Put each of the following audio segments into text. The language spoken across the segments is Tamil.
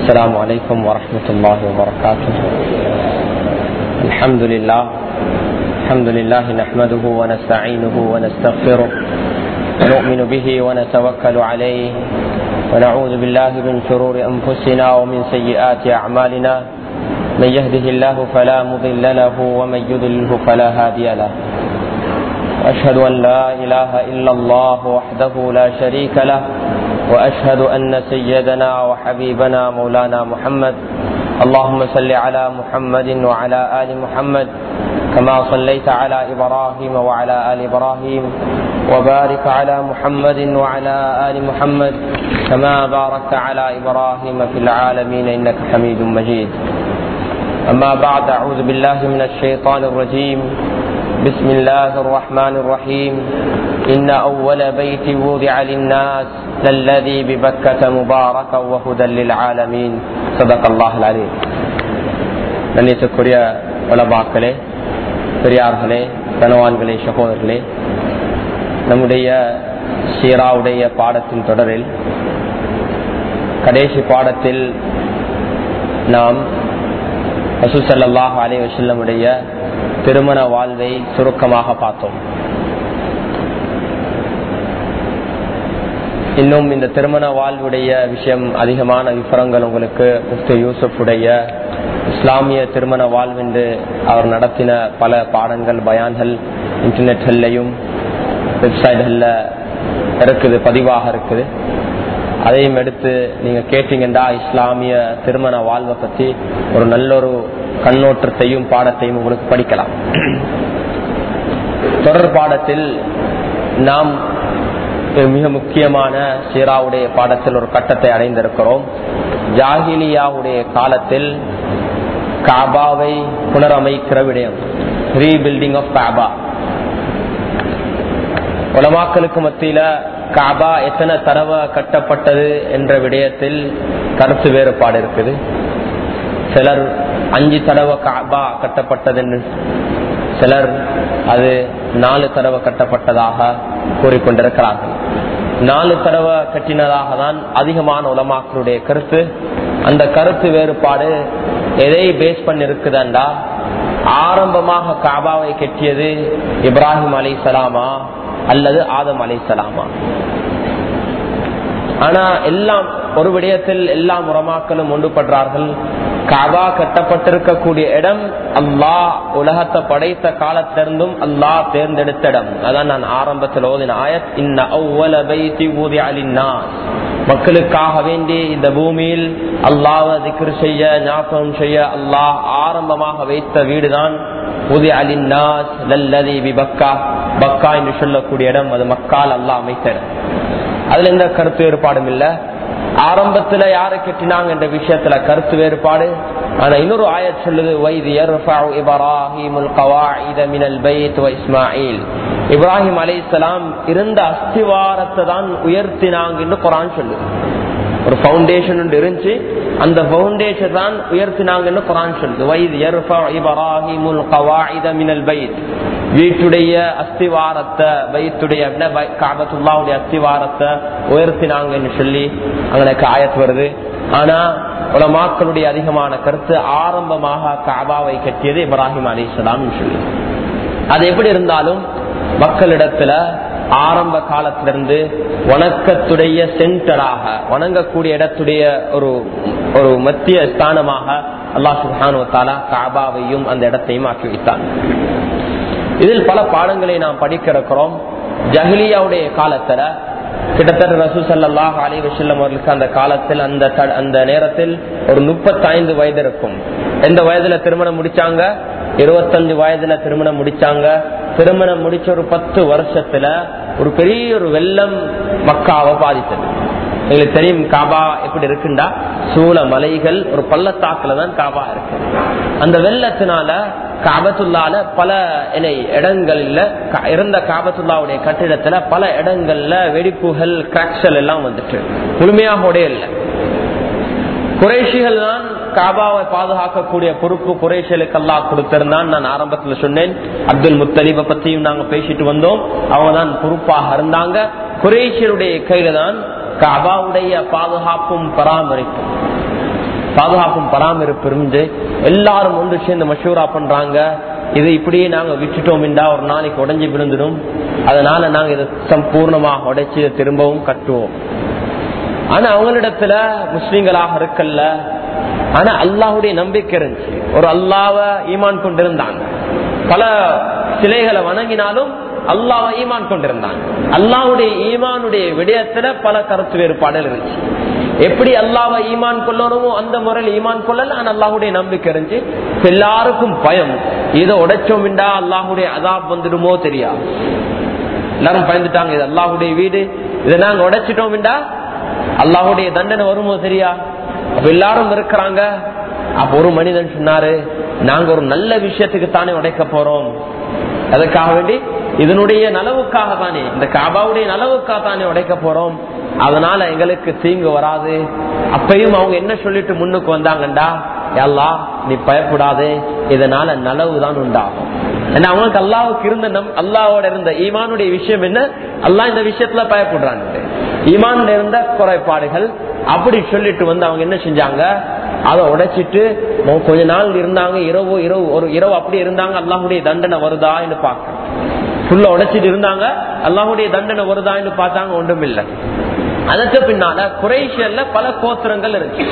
السلام عليكم ورحمة الله وبركاته الحمد لله الحمد لله نحمده ونستعينه ونستغفره ونؤمن به ونتوكل عليه ونعوذ بالله من شرور أنفسنا ومن سيئات أعمالنا من يهده الله فلا مضل له ومن يضلله فلا هادي له وأشهد أن لا إله إلا الله وحده لا شريك له وأشهد أن سيدنا وحبيبنا مولانا محمد اللهم صل على محمد وعلى آل محمد كما صليت على إبراهيم وعلى آل إبراهيم وبارك على محمد وعلى آل محمد كما باركت على إبراهيم في العالمين إنك حميد مجيد أما بعد أعوذ بالله من الشيطان الرجيم بسم الله الرحمن الرحيم إن أول بيت وضع للناس للذي ببكة مباركا وهدى للعالمين صدق الله العليم கண்ணியத்துக்குரிய உலமாக்களே பெரியார்களே கனவான்களே சகோதரர்களே நம்முடைய சீராவுடைய பாடத்தின் தொடரில் கடைசி பாடத்தில் நாம் ரசூசல்லாஹ் அலி வசல்லமுடைய திருமண வாழ்வை சுருக்கமாக பார்த்தோம் இன்னும் இந்த திருமண வாழ்வுடைய விஷயம் அதிகமான விவரங்கள் உங்களுக்கு முஃப்தி யூசுஃபுடைய இஸ்லாமிய திருமண வாழ்வென்று அவர் நடத்தின பல பாடங்கள் பயான்கள் இன்டர்நெட்கள்லையும் வெப்சைட்களில் இருக்குது பதிவாக இருக்குது அதையும் எடுத்து நீங்க கேட்டீங்கன்னா இஸ்லாமிய திருமண வாழ்வை பத்தி ஒரு நல்ல ஒரு கண்ணோட்டத்தையும் பாடத்தையும் உங்களுக்கு படிக்கலாம் தொடர் பாடத்தில் நாம் மிக முக்கியமான சீராவுடைய பாடத்தில் ஒரு கட்டத்தை அடைந்திருக்கிறோம் ஜாகிலியாவுடைய காலத்தில் காபாவை புனரமைக்கிற விடயம் ரீபில்டிங் ஆஃப் காபா உலமாக்களுக்கு மத்தியில காபா எத்தனை தடவை கட்டப்பட்டது என்ற விடயத்தில் கருத்து வேறுபாடு இருக்குது சிலர் அஞ்சு தடவை காபா கட்டப்பட்டது சிலர் அது நாலு தடவை கட்டப்பட்டதாக கூறிக்கொண்டிருக்கிறார்கள் நாலு தடவை கட்டினதாக தான் அதிகமான உலமாக்களுடைய கருத்து அந்த கருத்து வேறுபாடு எதை பேஸ் பண்ணி இருக்குதுண்டா ஆரம்பமாக காபாவை கட்டியது இப்ராஹிம் அலி சலாமா அல்லது ஆதம் அலை சலாமா ஆனா எல்லாம் ஒரு விடயத்தில் எல்லா முறமாக்களும் ஒன்றுபடுறார்கள் காபா கட்டப்பட்டிருக்கக்கூடிய இடம் அல்லாஹ் உலகத்தை படைத்த காலத்திலிருந்தும் அல்லாஹ் தேர்ந்தெடுத்த இடம் அதான் நான் ஆரம்பத்தில் ஓதின ஆயத் இன்ன மக்களுக்காக வேண்டி இந்த பூமியில் அல்லாஹ் திக்ரு செய்ய ஞாபகம் செய்ய அல்லாஹ் ஆரம்பமாக வைத்த வீடுதான் உதி அலின்னாஸ் லல்லதி பக்கா பக்கா என்று சொல்லக்கூடிய இடம் அது மக்கால் அல்லாஹ் அமைத்த இடம் அதுல எந்த கருத்து வேறுபாடும் இல்ல ஆரம்பத்துல யாரு கெட்டினாங்க என்ற விஷயத்துல கருத்து வேறுபாடு ஆனா இன்னொரு ஆயத் சொல்லுது வைது இஸ்மாயில் இப்ராஹிம் அலி இஸ்லாம் இருந்த அஸ்திவாரத்தை தான் உயர்த்தினாங்க குரான் சொல்லுது ஒரு பவுண்டேஷன் ஒன்று இருந்துச்சு அந்த பவுண்டேஷன் தான் உயர்த்தினாங்கன்னு குரான் சொல்லுது வைது இப்ராஹிமுல் கவாயித மினல் பைத் வீட்டுடைய அஸ்திவாரத்தை பைத்துடைய காபத்துல்லாவுடைய அஸ்திவாரத்தை உயர்த்தினாங்கன்னு சொல்லி அங்களுக்கு ஆயத்து வருது ஆனா உலமாக்களுடைய அதிகமான கருத்து ஆரம்பமாக காபாவை கட்டியது இப்ராஹிம் அலி இஸ்லாம் சொல்லி அது எப்படி இருந்தாலும் மக்களிடத்துல ஆரம்ப காலத்திலிருந்து வணக்கத்துடைய சென்டராக வணங்கக்கூடிய இடத்துடைய ஒரு ஒரு மத்திய ஸ்தானமாக அல்லாஹ் சுஹானுவத்தாலா காபாவையும் அந்த இடத்தையும் ஆக்கி வைத்தான் இதில் பல பாடங்களை நாம் படிக்க இருக்கிறோம் ஜஹிலியாவுடைய காலத்துல கிட்டத்தட்ட ரசூ சல்லாஹ் அலி வசல்லம் அவர்களுக்கு அந்த காலத்தில் அந்த அந்த நேரத்தில் ஒரு முப்பத்தைந்து வயது இருக்கும் எந்த வயதுல திருமணம் முடிச்சாங்க இருபத்தஞ்சு வயதுல திருமணம் முடிச்சாங்க திருமணம் முடிச்ச ஒரு பத்து வருஷத்துல ஒரு பெரிய ஒரு வெள்ளம் மக்காவை பாதித்தது எங்களுக்கு தெரியும் காபா எப்படி இருக்குண்டா சூழ மலைகள் ஒரு பள்ளத்தாக்குல தான் காபா இருக்கு அந்த வெள்ளத்தினால காபத்துள்ளால பல இலை இடங்கள்ல இருந்த காபத்துல்லாவுடைய கட்டிடத்துல பல இடங்கள்ல வெடிப்புகள் கிராக்சல் எல்லாம் வந்துட்டு முழுமையாக உடையல குறைஷிகள் தான் காபாவை பாதுகாக்கக்கூடிய பொறுப்பு குறைஷலுக்கு அல்லா கொடுத்திருந்தான் நான் ஆரம்பத்துல சொன்னேன் அப்துல் முத்தலீப பத்தியும் நாங்க பேசிட்டு வந்தோம் அவங்க தான் பொறுப்பாக இருந்தாங்க குறைஷியருடைய கையில தான் காபாவுடைய பாதுகாப்பும் பராமரிப்பும் பாதுகாப்பும் பராமரிப்பு இருந்து எல்லாரும் ஒன்று சேர்ந்து மஷூரா பண்றாங்க இது இப்படியே நாங்க விட்டுட்டோம் ஒரு நாளைக்கு உடைஞ்சு விழுந்துடும் அதனால நாங்க இதை சம்பூர்ணமாக உடைச்சு இதை திரும்பவும் கட்டுவோம் ஆனா அவங்களிடத்துல முஸ்லீம்களாக இருக்கல்ல ஆனா அல்லாஹுடைய நம்பிக்கை இருந்துச்சு ஒரு அல்லாவ ஈமான் கொண்டிருந்தாங்க பல சிலைகளை வணங்கினாலும் அல்லாவை ஈமான் கொண்டிருந்தாங்க அல்லாவுடைய ஈமானுடைய விடயத்துல பல கருத்து வேறுபாடுகள் இருந்துச்சு எப்படி அல்லாவை ஈமான் கொள்ளணுமோ அந்த முறையில் ஈமான் கொள்ளல ஆனா அல்லாஹுடைய நம்பிக்கை இருந்துச்சு எல்லாருக்கும் பயம் இதை உடைச்சோம்டா அல்லாஹுடைய அதாப் வந்துடுமோ தெரியாது எல்லாரும் பயந்துட்டாங்க இது அல்லாஹுடைய வீடு இதை நாங்க உடைச்சிட்டோம்டா அல்லாஹுடைய தண்டனை வருமோ சரியா அப்ப எல்லாரும் இருக்கிறாங்க அப்ப ஒரு மனிதன் சொன்னாரு நாங்க ஒரு நல்ல விஷயத்துக்கு தானே உடைக்க போறோம் அதுக்காக வேண்டி இதனுடைய நலவுக்காக தானே இந்த காபாவுடைய நலவுக்காக தானே உடைக்க போறோம் அதனால எங்களுக்கு தீங்கு வராது அப்பயும் அவங்க என்ன சொல்லிட்டு முன்னுக்கு வந்தாங்கண்டா எல்லா நீ பயப்படாதே இதனால நலவு தான் உண்டாகும் ஏன்னா அவங்களுக்கு அல்லாவுக்கு இருந்த நம் அல்லாவோட இருந்த ஈமானுடைய விஷயம் என்ன அல்லா இந்த விஷயத்துல பயப்படுறாங்க ஈமான் இருந்த குறைபாடுகள் அப்படி சொல்லிட்டு வந்து அவங்க என்ன செஞ்சாங்க அதை உடைச்சிட்டு கொஞ்ச நாள் இருந்தாங்க இரவு இரவு ஒரு இரவு அப்படி இருந்தாங்க அல்லாஹுடைய தண்டனை வருதான்னு பார்க்க ஃபுல்லா உடைச்சிட்டு இருந்தாங்க அல்லாஹுடைய தண்டனை வருதான்னு பார்த்தாங்க ஒன்றும் இல்லை அதற்கு பின்னால குரேஷியல்ல பல கோத்திரங்கள் இருந்துச்சு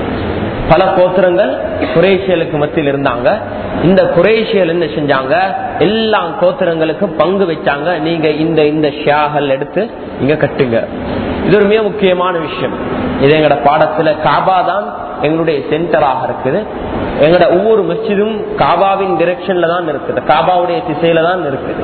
பல கோத்திரங்கள் குரேஷியலுக்கு மத்தியில் இருந்தாங்க இந்த குரேஷியல் என்ன செஞ்சாங்க எல்லா கோத்திரங்களுக்கும் பங்கு வச்சாங்க நீங்க இந்த இந்த ஷியாகல் எடுத்து இங்க கட்டுங்க இது ஒரு மிக முக்கியமான விஷயம் இது எங்கட பாடத்துல காபா தான் எங்களுடைய சென்டராக இருக்குது எங்கட ஒவ்வொரு மஸ்ஜிதும் காபாவின் டிரெக்ஷன்ல தான் இருக்குது காபாவுடைய திசையில தான் இருக்குது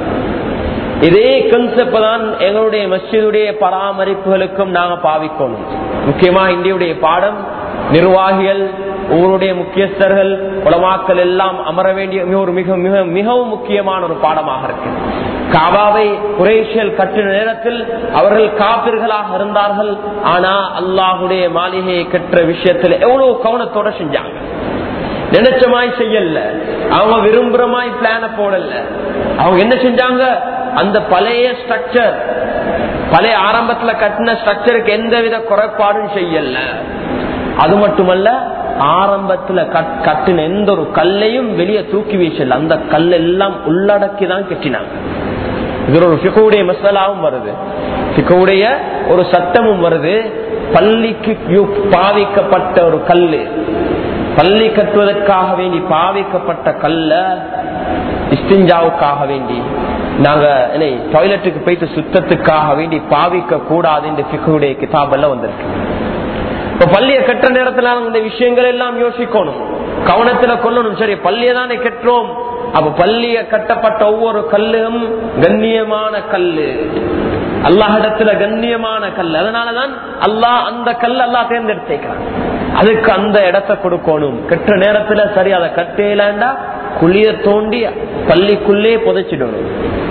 இதே கன்செப்ட் தான் எங்களுடைய மஸ்ஜிதுடைய பராமரிப்புகளுக்கும் நாங்க பாவிக்கணும் முக்கியமா இந்தியுடைய பாடம் நிர்வாகிகள் ஊருடைய முக்கியஸ்தர்கள் உலமாக்கள் எல்லாம் அமர வேண்டிய ஒரு மிக மிக மிகவும் முக்கியமான ஒரு பாடமாக இருக்கு காபாவை குரேஷியல் கட்டின நேரத்தில் அவர்கள் காப்பிர்களாக இருந்தார்கள் ஆனா அல்லாஹுடைய மாளிகையை கற்ற விஷயத்துல எவ்வளவு கவனத்தோட செஞ்சாங்க நினைச்சமாய் செய்யல அவங்க விரும்புறமாய் பிளான போடல அவங்க என்ன செஞ்சாங்க அந்த பழைய ஸ்ட்ரக்சர் பழைய ஆரம்பத்துல கட்டின ஸ்ட்ரக்சருக்கு எந்த வித குறைபாடும் செய்யல அது மட்டுமல்ல ஆரம்பத்துல கட்டின எந்த ஒரு கல்லையும் வெளியே தூக்கி வீசல அந்த கல்லெல்லாம் உள்ளடக்கி தான் கட்டினாங்க இது ஒரு பிகவுடைய மசாலாவும் வருது பிகவுடைய ஒரு சட்டமும் வருது பள்ளிக்கு பாவிக்கப்பட்ட ஒரு கல்லு பள்ளி கட்டுவதற்காக வேண்டி பாவிக்கப்பட்ட கல்ல இஸ்திஞ்சாவுக்காக வேண்டி நாங்க என்ன டாய்லெட்டுக்கு போயிட்டு சுத்தத்துக்காக வேண்டி பாவிக்க கூடாது இந்த பிகுடைய கிதாபெல்லாம் வந்திருக்கு இப்ப பள்ளியை கட்டுற நேரத்துல இந்த விஷயங்கள் எல்லாம் யோசிக்கணும் கவனத்துல கொள்ளணும் சரி பள்ளியை தானே கட்டுறோம் அப்ப பள்ளிய கட்டப்பட்ட ஒவ்வொரு கல்லும் கண்ணியமான கல்லு அல்லாஹிடத்துல கண்ணியமான கல் அதனாலதான் அல்லாஹ் அந்த கல் அல்லா தேர்ந்தெடுத்திருக்கிறான் அதுக்கு அந்த இடத்தை கொடுக்கணும் கட்டுற நேரத்துல சரி அதை கட்டேலாண்டா குழிய தோண்டி பள்ளிக்குள்ளே புதைச்சிடணும்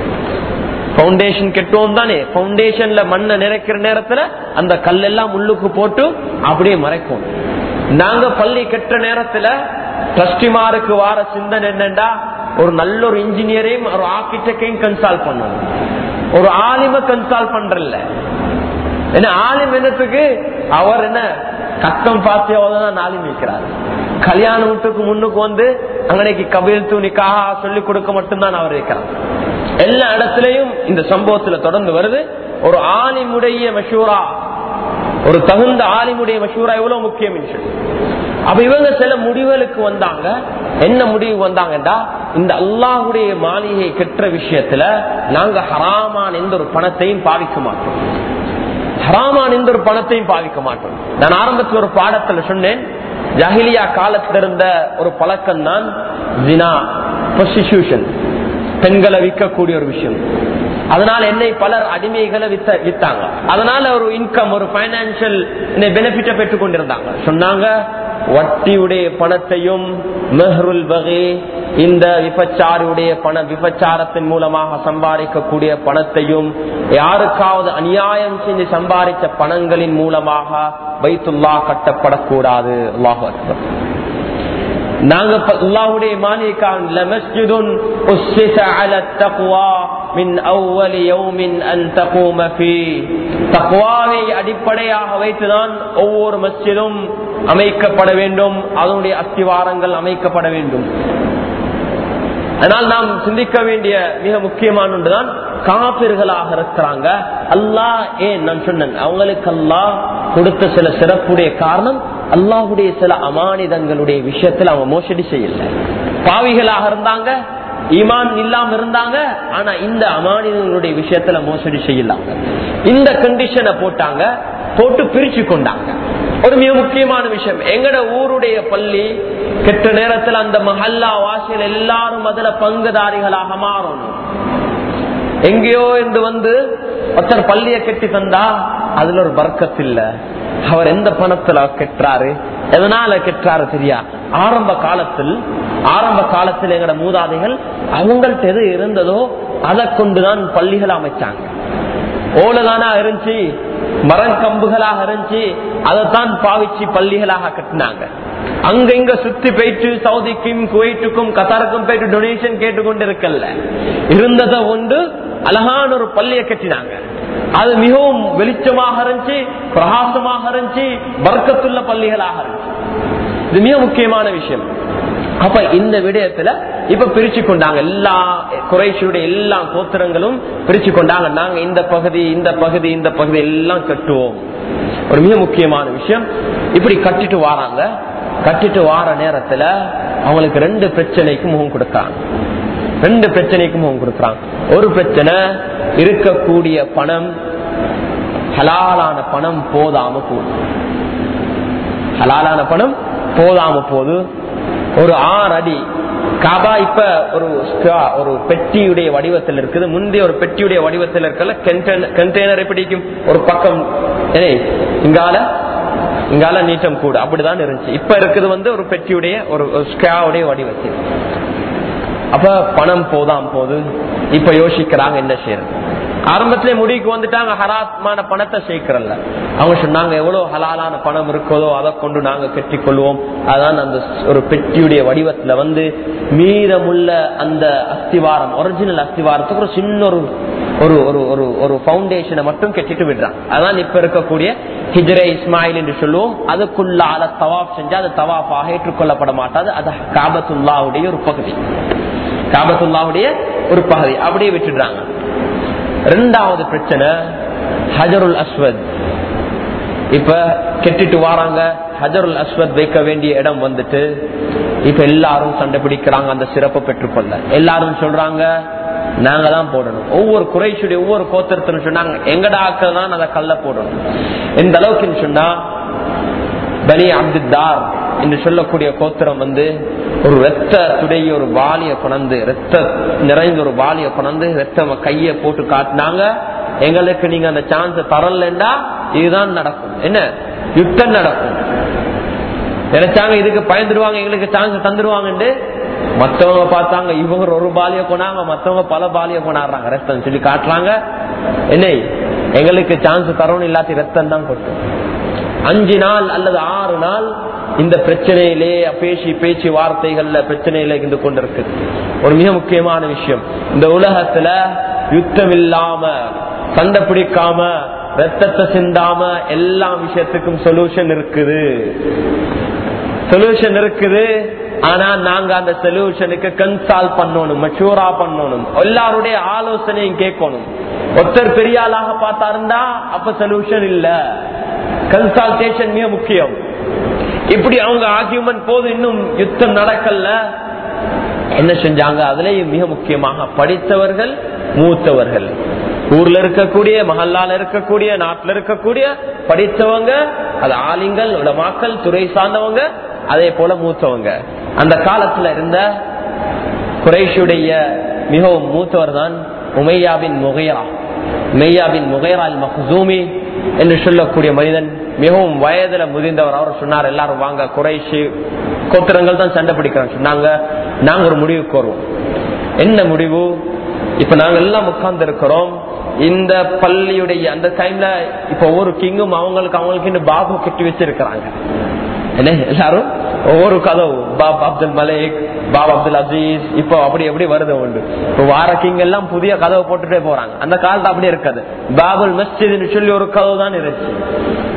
பவுண்டேஷன் கெட்டோம் தானே பவுண்டேஷன்ல மண்ணை நிறைக்கிற நேரத்துல அந்த கல்லெல்லாம் உள்ளுக்கு போட்டு அப்படியே மறைக்கும் நாங்க பள்ளி கெட்ட நேரத்துல ட்ரஸ்டிமாருக்கு வார சிந்தனை என்னண்டா ஒரு நல்ல ஒரு இன்ஜினியரையும் ஒரு ஆர்கிடெக்டையும் கன்சால்ட் பண்ணணும் ஒரு ஆலிம கன்சால்ட் பண்றல என்ன ஆலிம் என்னத்துக்கு அவர் என்ன கஷ்டம் பார்த்தியாவதான் ஆலிம் வைக்கிறார் கல்யாண வீட்டுக்கு முன்னுக்கு வந்து அங்கனைக்கு கபில் துணிக்காக சொல்லிக் கொடுக்க மட்டும்தான் அவர் வைக்கிறார் எல்லா இடத்திலையும் இந்த சம்பவத்துல தொடர்ந்து வருது ஒரு ஆலிமுடைய மஷூரா ஒரு தகுந்த ஆலிமுடைய மஷூரா எவ்வளவு முக்கியம் அப்ப இவங்க சில முடிவுகளுக்கு வந்தாங்க என்ன முடிவு வந்தாங்கடா இந்த அல்லாஹுடைய மாளிகை கெட்ட விஷயத்துல நாங்க ஹராமான எந்த ஒரு பணத்தையும் பாவிக்க மாட்டோம் ஹராமான எந்த ஒரு பணத்தையும் பாவிக்க மாட்டோம் நான் ஆரம்பத்தில் ஒரு பாடத்துல சொன்னேன் ஜஹிலியா காலத்துல இருந்த ஒரு பழக்கம் தான் பெண்களை விற்கக்கூடிய ஒரு விஷயம் அதனால என்னை பலர் அடிமைகளை வித்த வித்தாங்க அதனால ஒரு இன்கம் ஒரு பைனான்சியல் பெனிஃபிட்ட பெற்றுக் கொண்டிருந்தாங்க சொன்னாங்க வட்டியுடைய பணத்தையும் மெஹருல் வகை இந்த விபச்சாரியுடைய பண விபச்சாரத்தின் மூலமாக சம்பாதிக்கக்கூடிய பணத்தையும் யாருக்காவது அநியாயம் செஞ்சு சம்பாதித்த பணங்களின் மூலமாக வைத்துல்லா கட்டப்படக்கூடாது அல்லாஹ் அக்பர் நாங்க அல்லாஹுடைய மாளிகைக்கான மஸ்ஜிதுன் உஸ்ஸிஸ அலா தக்வா மின் அவ்வலி யௌமின் அன் தகூம ஃபீ தக்வாவை அடிப்படையாக வைத்துதான் ஒவ்வொரு மஸ்ஜிதும் அமைக்கப்பட வேண்டும் அதனுடைய அஸ்திவாரங்கள் அமைக்கப்பட வேண்டும் அதனால் நாம் சிந்திக்க வேண்டிய மிக முக்கியமான ஒன்றுதான் காபிர்களாக இருக்கிறாங்க அல்லாஹ் ஏன் நான் சொன்னேன் அவங்களுக்கு அல்லாஹ் கொடுத்த சில சிறப்புடைய காரணம் அல்லாஹுடைய சில அமானிதங்களுடைய விஷயத்தில் அவங்க மோசடி செய்யல பாவிகளாக இருந்தாங்க ஈமான் இல்லாம இருந்தாங்க ஆனா இந்த அமானிதங்களுடைய விஷயத்துல மோசடி செய்யலாங்க இந்த கண்டிஷனை போட்டாங்க போட்டு பிரிச்சு கொண்டாங்க ஒரு மிக முக்கியமான விஷயம் எங்கட ஊருடைய பள்ளி கெட்ட நேரத்தில் அந்த மஹல்லா வாசியில் எல்லாரும் அதுல பங்குதாரிகளாக மாறணும் எங்கேயோ இருந்து வந்து ஒருத்தர் பள்ளியை கெட்டி தந்தா அதுல ஒரு பறக்கத்து இல்ல அவர் எந்த பணத்துல கெட்டுறாரு எதனால கெட்டுறாரு தெரியா ஆரம்ப காலத்தில் ஆரம்ப காலத்தில் எங்கட மூதாதைகள் அவங்கள்ட்ட எது இருந்ததோ அதை கொண்டுதான் பள்ளிகள் அமைச்சாங்க ஓலதானா இருந்துச்சு மரக்கம்புகளாக இருந்துச்சு அதைத்தான் பாவிச்சு பள்ளிகளாக கட்டினாங்க அங்க இங்க சுத்தி போயிட்டு சவுதிக்கும் குவைட்டுக்கும் கத்தாருக்கும் போயிட்டு டொனேஷன் கேட்டுக்கொண்டு இருக்கல இருந்ததை கொண்டு அழகான ஒரு பள்ளியை கட்டினாங்க அது மிகவும் வெளிச்சமாக இருந்துச்சு பிரகாசமாக இருந்துச்சு வர்க்கத்துள்ள பள்ளிகளாக இருந்துச்சு இது மிக முக்கியமான விஷயம் அப்ப இந்த விடயத்துல இப்ப பிரிச்சு கொண்டாங்க எல்லா குறைச்சியுடைய எல்லா கோத்திரங்களும் பிரிச்சு கொண்டாங்க நாங்க இந்த பகுதி இந்த பகுதி இந்த பகுதி எல்லாம் கட்டுவோம் ஒரு மிக முக்கியமான விஷயம் இப்படி கட்டிட்டு வாராங்க கட்டிட்டு வார நேரத்துல அவங்களுக்கு ரெண்டு பிரச்சனைக்கு முகம் கொடுக்காங்க ரெண்டு பிரச்சனைக்கு முகம் கொடுக்குறாங்க ஒரு பிரச்சனை இருக்கக்கூடிய பணம் ஹலாலான பணம் போதாம போகுது ஹலாலான பணம் போதாம போகுது ஒரு ஆறு அடி காபா இப்ப ஒரு ஒரு பெட்டியுடைய வடிவத்தில் இருக்குது முந்தைய ஒரு பெட்டியுடைய வடிவத்தில் இருக்கல கண்டெய்னர் எப்படிக்கும் ஒரு பக்கம் இங்கால இங்கால நீட்டம் கூட அப்படிதான் இருந்துச்சு இப்ப இருக்குது வந்து ஒரு பெட்டியுடைய ஒரு ஸ்காவுடைய வடிவத்தில் அப்ப பணம் போதாம் போது இப்ப யோசிக்கிறாங்க என்ன செய்யறது ஆரம்பத்திலே முடிவுக்கு வந்துட்டாங்க ஹராத்மான பணத்தை சேர்க்கிறல்ல அவங்க சொன்னாங்க எவ்வளவு ஹலாலான பணம் இருக்கதோ அதை கொண்டு நாங்க கட்டி கொள்வோம் அதான் அந்த ஒரு பெட்டியுடைய வடிவத்துல வந்து மீதமுள்ள அந்த அஸ்திவாரம் ஒரிஜினல் அஸ்திவாரத்துக்கு ஒரு சின்ன ஒரு ஒரு ஒரு ஒரு ஒரு பவுண்டேஷனை மட்டும் கட்டிட்டு விடுறான் அதான் இப்ப இருக்கக்கூடிய ஹிஜ்ரே இஸ்மாயில் என்று சொல்லுவோம் அதுக்குள்ளால தவாப் செஞ்சா அது தவாஃபாக ஏற்றுக்கொள்ளப்பட மாட்டாது அது காபத்துல்லாவுடைய ஒரு பகுதி காபத்துல்லாவுடைய ஒரு பகுதி அப்படியே விட்டுடுறாங்க ரெண்டாவது பிரச்சனை ஹஜருல் அஸ்வத் இப்ப கெட்டிட்டு வாராங்க ஹஜருல் அஸ்வத் வைக்க வேண்டிய இடம் வந்துட்டு இப்ப எல்லாரும் சண்டை பிடிக்கிறாங்க அந்த சிறப்பை பெற்றுக்கொள்ள எல்லாரும் சொல்றாங்க நாங்க தான் போடணும் ஒவ்வொரு குறைச்சுடைய ஒவ்வொரு கோத்திரத்திலும் சொன்னாங்க எங்கட ஆக்கள் தான் அதை கல்ல போடணும் எந்த அளவுக்குன்னு சொன்னா பனி அப்துத்தார் என்று சொல்லக்கூடிய கோத்திரம் வந்து ஒரு ரத்தத்துடைய ஒரு வாலிய கொணந்து ரத்த நிறைந்த ஒரு வாலிய கொணந்து ரத்த கைய போட்டு காட்டினாங்க எங்களுக்கு நீங்க அந்த சான்ஸ் தரலண்டா இதுதான் நடக்கும் என்ன யுத்தம் நடக்கும் நினைச்சாங்க இதுக்கு பயந்துருவாங்க எங்களுக்கு சான்ஸ் தந்துருவாங்கன்னு மத்தவங்க பார்த்தாங்க இவங்க ஒரு பாலிய கொண்டாங்க மத்தவங்க பல பாலிய கொண்டாடுறாங்க ரத்தம் சொல்லி காட்டுறாங்க என்ன எங்களுக்கு சான்ஸ் தரணும் இல்லாத ரத்தம் தான் கொட்டும் அஞ்சு நாள் அல்லது ஆறு நாள் இந்த பிரச்சனையிலே பேசி பேச்சு வார்த்தைகள்ல பிரச்சனையில இருந்து கொண்டிருக்கு ஒரு மிக முக்கியமான விஷயம் இந்த உலகத்துல யுத்தம் இல்லாம சண்டை பிடிக்காம ரத்தத்தை சிந்தாம எல்லா விஷயத்துக்கும் சொல்யூஷன் இருக்குது சொல்யூஷன் இருக்குது ஆனா நாங்க அந்த சொல்யூஷனுக்கு கன்சால்ட் பண்ணணும் மெச்சூரா பண்ணணும் எல்லாருடைய ஆலோசனையும் கேட்கணும் ஒருத்தர் பெரிய ஆளாக பார்த்தா இருந்தா அப்ப சொல்யூஷன் இல்ல கன்சல்டேஷன் மிக முக்கியம் இப்படி அவங்க ஆர்கியூமெண்ட் போது இன்னும் யுத்தம் நடக்கல என்ன செஞ்சாங்க அதுலயும் மிக முக்கியமாக படித்தவர்கள் மூத்தவர்கள் ஊர்ல இருக்கக்கூடிய மஹல்லால இருக்கக்கூடிய நாட்டுல இருக்கக்கூடிய படித்தவங்க அது ஆலிங்கள் உலமாக்கல் துறை சார்ந்தவங்க அதே போல மூத்தவங்க அந்த காலத்துல இருந்த குறைஷுடைய மிகவும் மூத்தவர் தான் உமையாபின் முகைரா உமையாபின் முகைரா அல் மஹூமி என்று சொல்லக்கூடிய மனிதன் மிகவும் வயதுல முதிர்ந்தவர் அவர் சொன்னார் எல்லாரும் வாங்க குறைஷி கோத்திரங்கள் தான் சண்டை பிடிக்கிறாங்க சொன்னாங்க நாங்க ஒரு முடிவுக்கு வருவோம் என்ன முடிவு இப்ப நாங்க எல்லாம் உட்கார்ந்து இருக்கிறோம் இந்த பள்ளியுடைய அந்த டைம்ல இப்ப ஒவ்வொரு கிங்கும் அவங்களுக்கு அவங்களுக்கு பாபு கட்டி வச்சிருக்கிறாங்க என்ன எல்லாரும் ஒவ்வொரு கதவு பாப் அப்துல் மலிக் பாப் அப்துல் அசீஸ் இப்போ அப்படி எப்படி வருது உண்டு இப்போ வார கிங் எல்லாம் புதிய கதவை போட்டுட்டே போறாங்க அந்த காலத்து அப்படியே இருக்காது பாபுல் மஸ்ஜித் சொல்லி ஒரு கதவு தான் இருந்துச்சு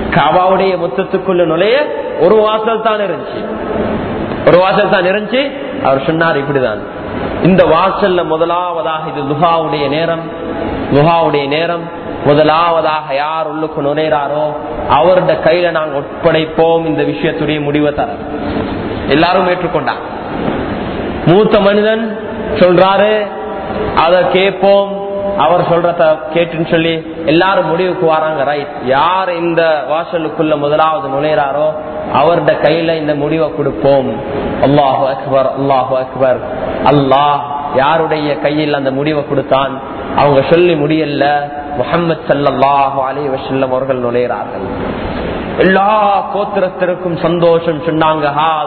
காபாவுடைய மொத்தத்துக்குள்ள நுழைய ஒரு வாசல் தான் இருந்துச்சு ஒரு வாசல் தான் இருந்துச்சு அவர் சொன்னார் இப்படிதான் இந்த வாசல்ல முதலாவதாக இது லுஹாவுடைய நேரம் லுஹாவுடைய நேரம் முதலாவதாக யார் உள்ளுக்கு நுழைறாரோ அவருடைய கையில நாங்க ஒப்படைப்போம் இந்த விஷயத்துடைய முடிவை தர எல்லாரும் ஏற்றுக்கொண்டாங்க மூத்த மனிதன் சொல்றாரு அத கேட்போம் அவர் சொல்றத கேட்டுன்னு சொல்லி எல்லாரும் முடிவுக்கு வராங்க ரைட் யார் இந்த வாசலுக்குள்ள முதலாவது நுழைறாரோ அவருடைய கையில இந்த முடிவை கொடுப்போம் அல்லாஹு அக்பர் அல்லாஹு அக்பர் அல்லாஹ் யாருடைய கையில் அந்த முடிவை கொடுத்தான் அவங்க சொல்லி முடியல முகமது சல்லாஹு அலி வசல்லம் அவர்கள் நுழைகிறார்கள் எல்லா கோத்திரத்திற்கும் சந்தோஷம் சொன்னாங்க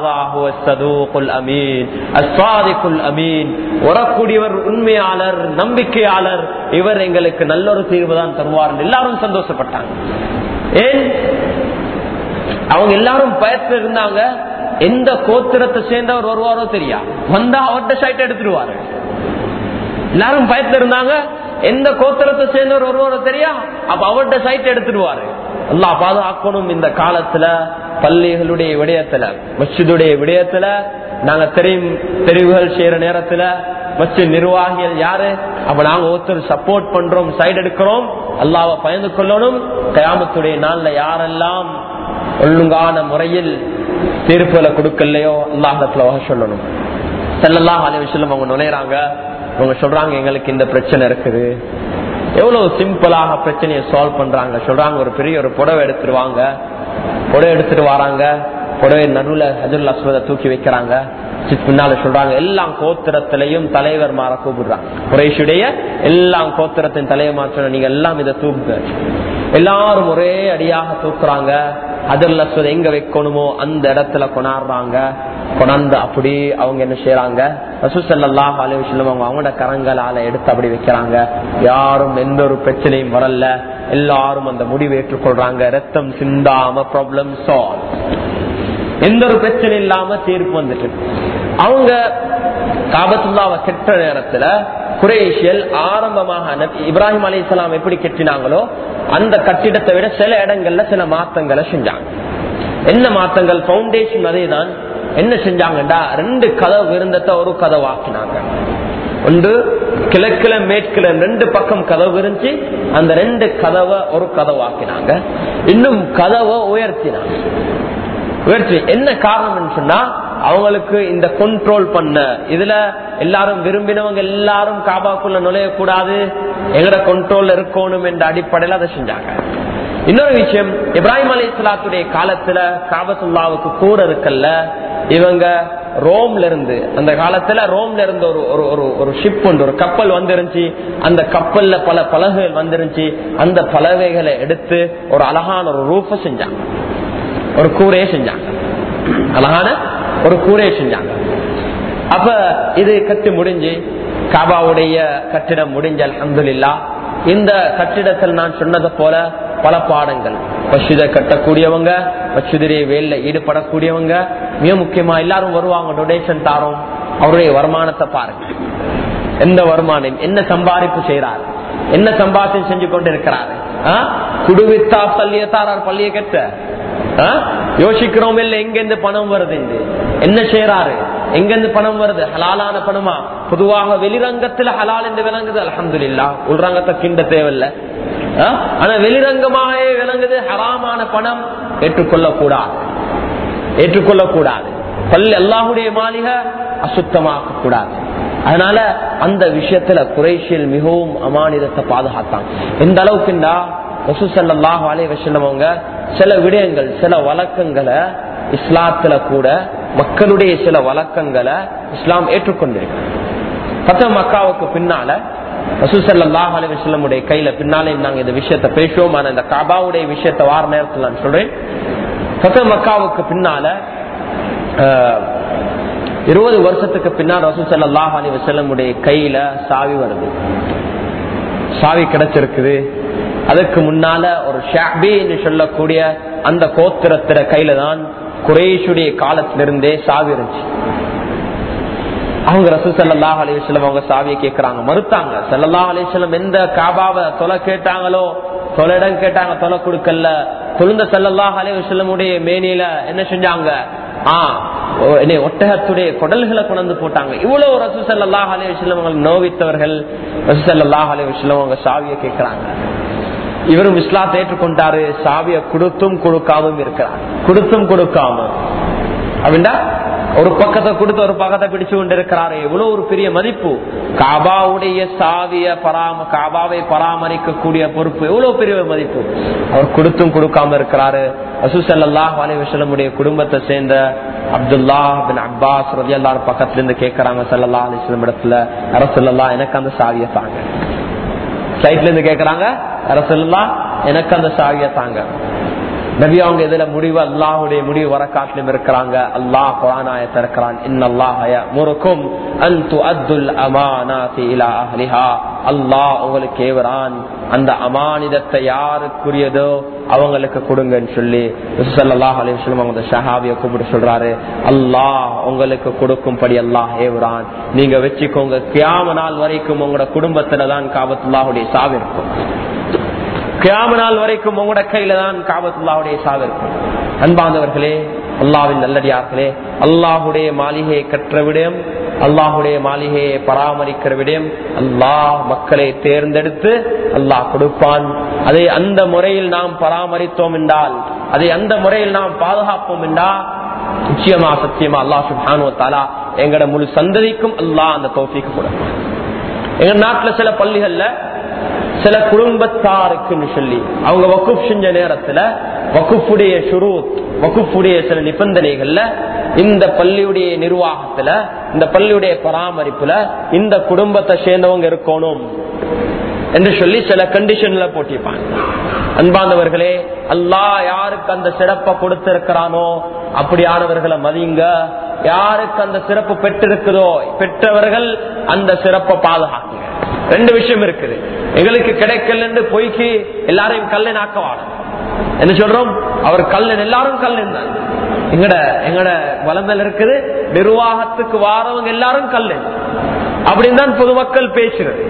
வரக்கூடியவர் உண்மையாளர் நம்பிக்கையாளர் இவர் எங்களுக்கு நல்ல ஒரு தீர்வு தான் தருவார் எல்லாரும் சந்தோஷப்பட்டாங்க ஏன் அவங்க எல்லாரும் பயத்துல இருந்தாங்க எந்த கோத்திரத்தை சேர்ந்தவர் வருவாரோ தெரியா வந்தா அவர்கிட்ட சைட் எடுத்துருவாரு எல்லாரும் பயத்துல இருந்தாங்க எந்த கோத்திரத்தை சேர்ந்தவர் வருவாரோ தெரியா அப்ப அவர்கிட்ட சைட் எடுத்துருவாரு அல்லா பாதுகாக்கணும் இந்த காலத்துல பள்ளிகளுடைய விடயத்துல மசிதுடைய விடயத்துல நாங்க தெரியும் தெரிவுகள் செய்யற நேரத்துல மச்சு நிர்வாகிகள் யாரு அப்ப நாங்க ஒருத்தர் சப்போர்ட் பண்றோம் சைடு எடுக்கிறோம் அல்லாவை பயந்து கொள்ளணும் கயாமத்துடைய நாள்ல யாரெல்லாம் ஒழுங்கான முறையில் தீர்ப்புகளை கொடுக்கலையோ அல்லாஹத்துல வகை சொல்லணும் செல்லலாம் அலை விஷயம் அவங்க நுழைறாங்க அவங்க சொல்றாங்க எங்களுக்கு இந்த பிரச்சனை இருக்குது எவ்வளவு சிம்பிளாக பிரச்சனையை சால்வ் பண்றாங்க சொல்றாங்க ஒரு பெரிய ஒரு புடவை எடுத்துருவாங்க புடவை எடுத்துட்டு வராங்க புடவை நடுவுல ஹஜுல் அஸ்வதை தூக்கி வைக்கிறாங்க பின்னால சொல்றாங்க எல்லா கோத்திரத்திலையும் தலைவர் மாற கூப்பிடுறாங்க குறைஷுடைய எல்லா கோத்திரத்தின் தலைவர் சொன்ன நீங்க எல்லாம் இதை தூக்குங்க எல்லாரும் ஒரே அடியாக தூக்குறாங்க அதில் அஸ்வதை எங்க வைக்கணுமோ அந்த இடத்துல கொண்டாடுறாங்க கொண்டாந்து அப்படி அவங்க என்ன செய்யறாங்க ரசூசல்லாஹ் அலுவலம் அவங்க அவங்களோட கரங்களால எடுத்து அப்படி வைக்கிறாங்க யாரும் எந்த ஒரு பிரச்சனையும் வரல எல்லாரும் அந்த முடிவை ஏற்றுக்கொள்றாங்க ரத்தம் சிந்தாம ப்ராப்ளம் சால்வ் எந்த ஒரு பிரச்சனை இல்லாம தீர்ப்பு வந்துட்டு அவங்க காபத்துல்லாவை கெட்ட நேரத்துல குரேஷியல் ஆரம்பமாக இப்ராஹிம் அலி இஸ்லாம் எப்படி கெட்டினாங்களோ அந்த கட்டிடத்தை விட சில இடங்கள்ல சில மாத்தங்களை செஞ்சாங்க என்ன மாத்தங்கள் பவுண்டேஷன் அதே தான் என்ன செஞ்சாங்கடா ரெண்டு கதவு இருந்தத ஒரு கதவு ஆக்கினாங்க ஒன்று கிழக்குல மேற்குல ரெண்டு பக்கம் கதவு இருந்துச்சு அந்த ரெண்டு கதவை ஒரு கதவு ஆக்கினாங்க இன்னும் கதவை உயர்த்தினாங்க உயர்த்தி என்ன காரணம் சொன்னா அவங்களுக்கு இந்த கண்ட்ரோல் பண்ண இதுல எல்லாரும் விரும்பினவங்க எல்லாரும் காபாக்குள்ள நுழையக்கூடாது எங்கட கண்ட்ரோல் இருக்கணும் என்ற அடிப்படையில் அதை செஞ்சாங்க இன்னொரு விஷயம் இப்ராஹிம் அலி இஸ்லாத்துடைய காலத்துல காபத்துல்லாவுக்கு கூட இருக்கல்ல இவங்க ரோம்ல இருந்து அந்த காலத்துல ரோம்ல இருந்து ஒரு ஒரு ஒரு ஒரு ஷிப் உண்டு ஒரு கப்பல் வந்துருந்துச்சு அந்த கப்பல்ல பல பலகைகள் வந்துருந்துச்சு அந்த பலகைகளை எடுத்து ஒரு அழகான ஒரு ரூஃப செஞ்சாங்க ஒரு கூரையை செஞ்சாங்க அழகான ஒரு கூரையை செஞ்சாங்க அப்ப இது கட்டு முடிஞ்சு காபாவுடைய கட்டிடம் முடிஞ்ச அலமதுல்லா இந்த கட்டிடத்தில் நான் சொன்னது போல பல பாடங்கள் மசித கட்டக்கூடியவங்க மசிதிரிய வேலையில ஈடுபடக்கூடியவங்க மிக முக்கியமா எல்லாரும் வருவாங்க டொனேஷன் தாரோம் அவருடைய வருமானத்தை பாருங்க எந்த வருமானம் என்ன சம்பாதிப்பு செய்யறாரு என்ன சம்பாத்தியம் செஞ்சு கொண்டு இருக்கிறாரு குடுவித்தா பள்ளியத்தாரார் பள்ளியை கட்ட யோசிக்கிறோம் இல்ல எங்க இருந்து பணம் வருது என்ன செய்யறாரு எங்க இருந்து பணம் வருது ஹலாலான பணமா பொதுவாக வெளிரங்கத்துல ஹலால் என்று விளங்குது அலமது இல்லா உள்ரங்கத்தை கிண்ட தேவையில்ல ஆனா வெளிரங்கமாகவே விளங்குது ஹராமான பணம் ஏற்றுக்கொள்ள கூடாது ஏற்றுக்கொள்ள கூடாது பள்ளி அல்லாஹுடைய மாளிகை அசுத்தமாக்க கூடாது அதனால அந்த விஷயத்துல குறைஷியல் மிகவும் அமானிதத்தை பாதுகாத்தாங்க எந்த அளவுக்குண்டா ரசூசல்லாஹ் அலை வசல்லவங்க சில விடயங்கள் சில வழக்கங்களை இஸ்லாத்துல கூட மக்களுடைய சில வழக்கங்களை இஸ்லாம் ஏற்றுக்கொண்டிருக்கு பத்த மக்காவுக்கு பின்னால ரசூசல்லாஹ் அலை வசல்லமுடைய கையில பின்னாலே நாங்க இந்த விஷயத்த பேசுவோம் ஆனா இந்த காபாவுடைய விஷயத்த வார நேரத்தில் நான் சொல்றேன் பத்த மக்காவுக்கு பின்னால இருபது வருஷத்துக்கு பின்னால் ரசூ சல்லாஹ் அலி வசல்லமுடைய கையில சாவி வருது சாவி கிடைச்சிருக்குது அதுக்கு முன்னால ஒரு ஷாபின்னு சொல்லக்கூடிய அந்த கோத்திரத்திர கையில தான் குரேஷுடைய காலத்திலிருந்தே சாவி இருந்துச்சு அவங்க ரசூ சல்லாஹ் அலிவசலம் அவங்க சாவியை கேட்கிறாங்க மறுத்தாங்க சல்லல்லாஹ் அலிவசலம் எந்த காபாவை தொலை கேட்டாங்களோ தொலைடம் கேட்டாங்க தொலை கொடுக்கல தொழுந்த செல்லல்லாஹ் அலைவசல்லமுடைய மேனியில என்ன செஞ்சாங்க ஆ என்னை ஒட்டகத்துடைய குடல்களை கொண்டு போட்டாங்க இவ்வளவு ரசூ சல்லாஹ் அலைவசல்லம் அவங்க நோவித்தவர்கள் ரசூ சல்லாஹ் அலைவசல்லம் அவங்க சாவியை கேட்கிறாங்க இவரும் இஸ்லாத்தை ஏற்றுக்கொண்டாரு சாவிய கொடுத்தும் கொடுக்காம இருக்கிறார் கொடுத்தும் கொடுக்காம அப்படின்னா ஒரு பக்கத்தை கொடுத்து ஒரு பக்கத்தை பிடிச்சு கொண்டு இருக்கிறாரு எவ்வளவு ஒரு பெரிய மதிப்பு காபாவுடைய சாவிய பராம காபாவை பராமரிக்கக்கூடிய பொறுப்பு எவ்வளவு பெரிய மதிப்பு அவர் கொடுத்தும் கொடுக்காம இருக்கிறாரு அசுசல்லாஹ் அலிவசலமுடைய குடும்பத்தை சேர்ந்த அப்துல்லா பின் அப்பாஸ் ரதி எல்லாரும் பக்கத்துல இருந்து கேட்கறாங்க சல்லா அலிஸ்லம் இடத்துல அரசுல்லா எனக்கு அந்த சாவியை தாங்க சைட்ல இருந்து கேக்குறாங்க அரசுல்லா எனக்கு அந்த சாவியை தாங்க நபி அவங்க இதுல முடிவு அல்லாஹுடைய முடிவு வர காட்டிலும் இருக்கிறாங்க அல்லாஹ் குரானாய திறக்கிறான் முறுக்கும் அல்லாஹ் உங்களுக்கு ஏவரான் அந்த அமானிதத்தை யாருக்குரியதோ அவங்களுக்கு கொடுங்கன்னு சொல்லி சல்லாஹ் அலிஸ்லம் அவங்க ஷஹாபிய கூப்பிட்டு சொல்றாரு அல்லாஹ் உங்களுக்கு கொடுக்கும்படி அல்லாஹ் ஏவரான் நீங்க வச்சுக்கோங்க கியாம நாள் வரைக்கும் உங்களோட குடும்பத்துலதான் காபத்துல்லாஹுடைய சாவி இருக்கும் கியாம நாள் வரைக்கும் உங்களோட கையில தான் காபத்துல்லாவுடைய சாவு இருக்கும் அன்பாந்தவர்களே அல்லாவின் நல்லடியார்களே அல்லாஹுடைய மாளிகையை கற்ற விடயம் அல்லாஹுடைய மாளிகையை பராமரிக்கிற விடயம் அல்லாஹ் மக்களை தேர்ந்தெடுத்து அல்லாஹ் கொடுப்பான் அதை அந்த முறையில் நாம் பராமரித்தோம் என்றால் அதை அந்த முறையில் நாம் பாதுகாப்போம் என்றால் நிச்சயமா சத்தியமா அல்லாஹ் சுபானுவத்தாலா எங்கட முழு சந்ததிக்கும் அல்லாஹ் அந்த தோஃபிக்கு கொடுப்பான் எங்க நாட்டுல சில பள்ளிகள்ல சில குடும்பத்தாருக்குன்னு சொல்லி அவங்க வகுப் செஞ்ச நேரத்துல வகுப்புடைய ஷுரூத் வகுப்புடைய சில நிபந்தனைகள்ல இந்த பள்ளியுடைய நிர்வாகத்துல இந்த பள்ளியுடைய பராமரிப்புல இந்த குடும்பத்தை சேர்ந்தவங்க இருக்கணும் என்று சொல்லி சில கண்டிஷன்ல போட்டிருப்பாங்க அன்பானவர்களே அல்லாஹ் யாருக்கு அந்த சிறப்பை கொடுத்திருக்கிறானோ அப்படியானவர்களை மதிங்க யாருக்கு அந்த சிறப்பு பெற்றிருக்குதோ பெற்றவர்கள் அந்த சிறப்பை பாதுகாக்குங்க ரெண்டு விஷயம் இருக்குது எங்களுக்கு கிடைக்கல பொய்க்கு எல்லாரையும் கல்லன் ஆக்கவாடும் என்ன சொல்றோம் அவர் கல்லன் எல்லாரும் கல்லன் தான் எங்கட எங்கட வளந்தல் இருக்குது நிர்வாகத்துக்கு வாரவங்க எல்லாரும் கல்லன் அப்படின்னு தான் பொதுமக்கள் பேசுறது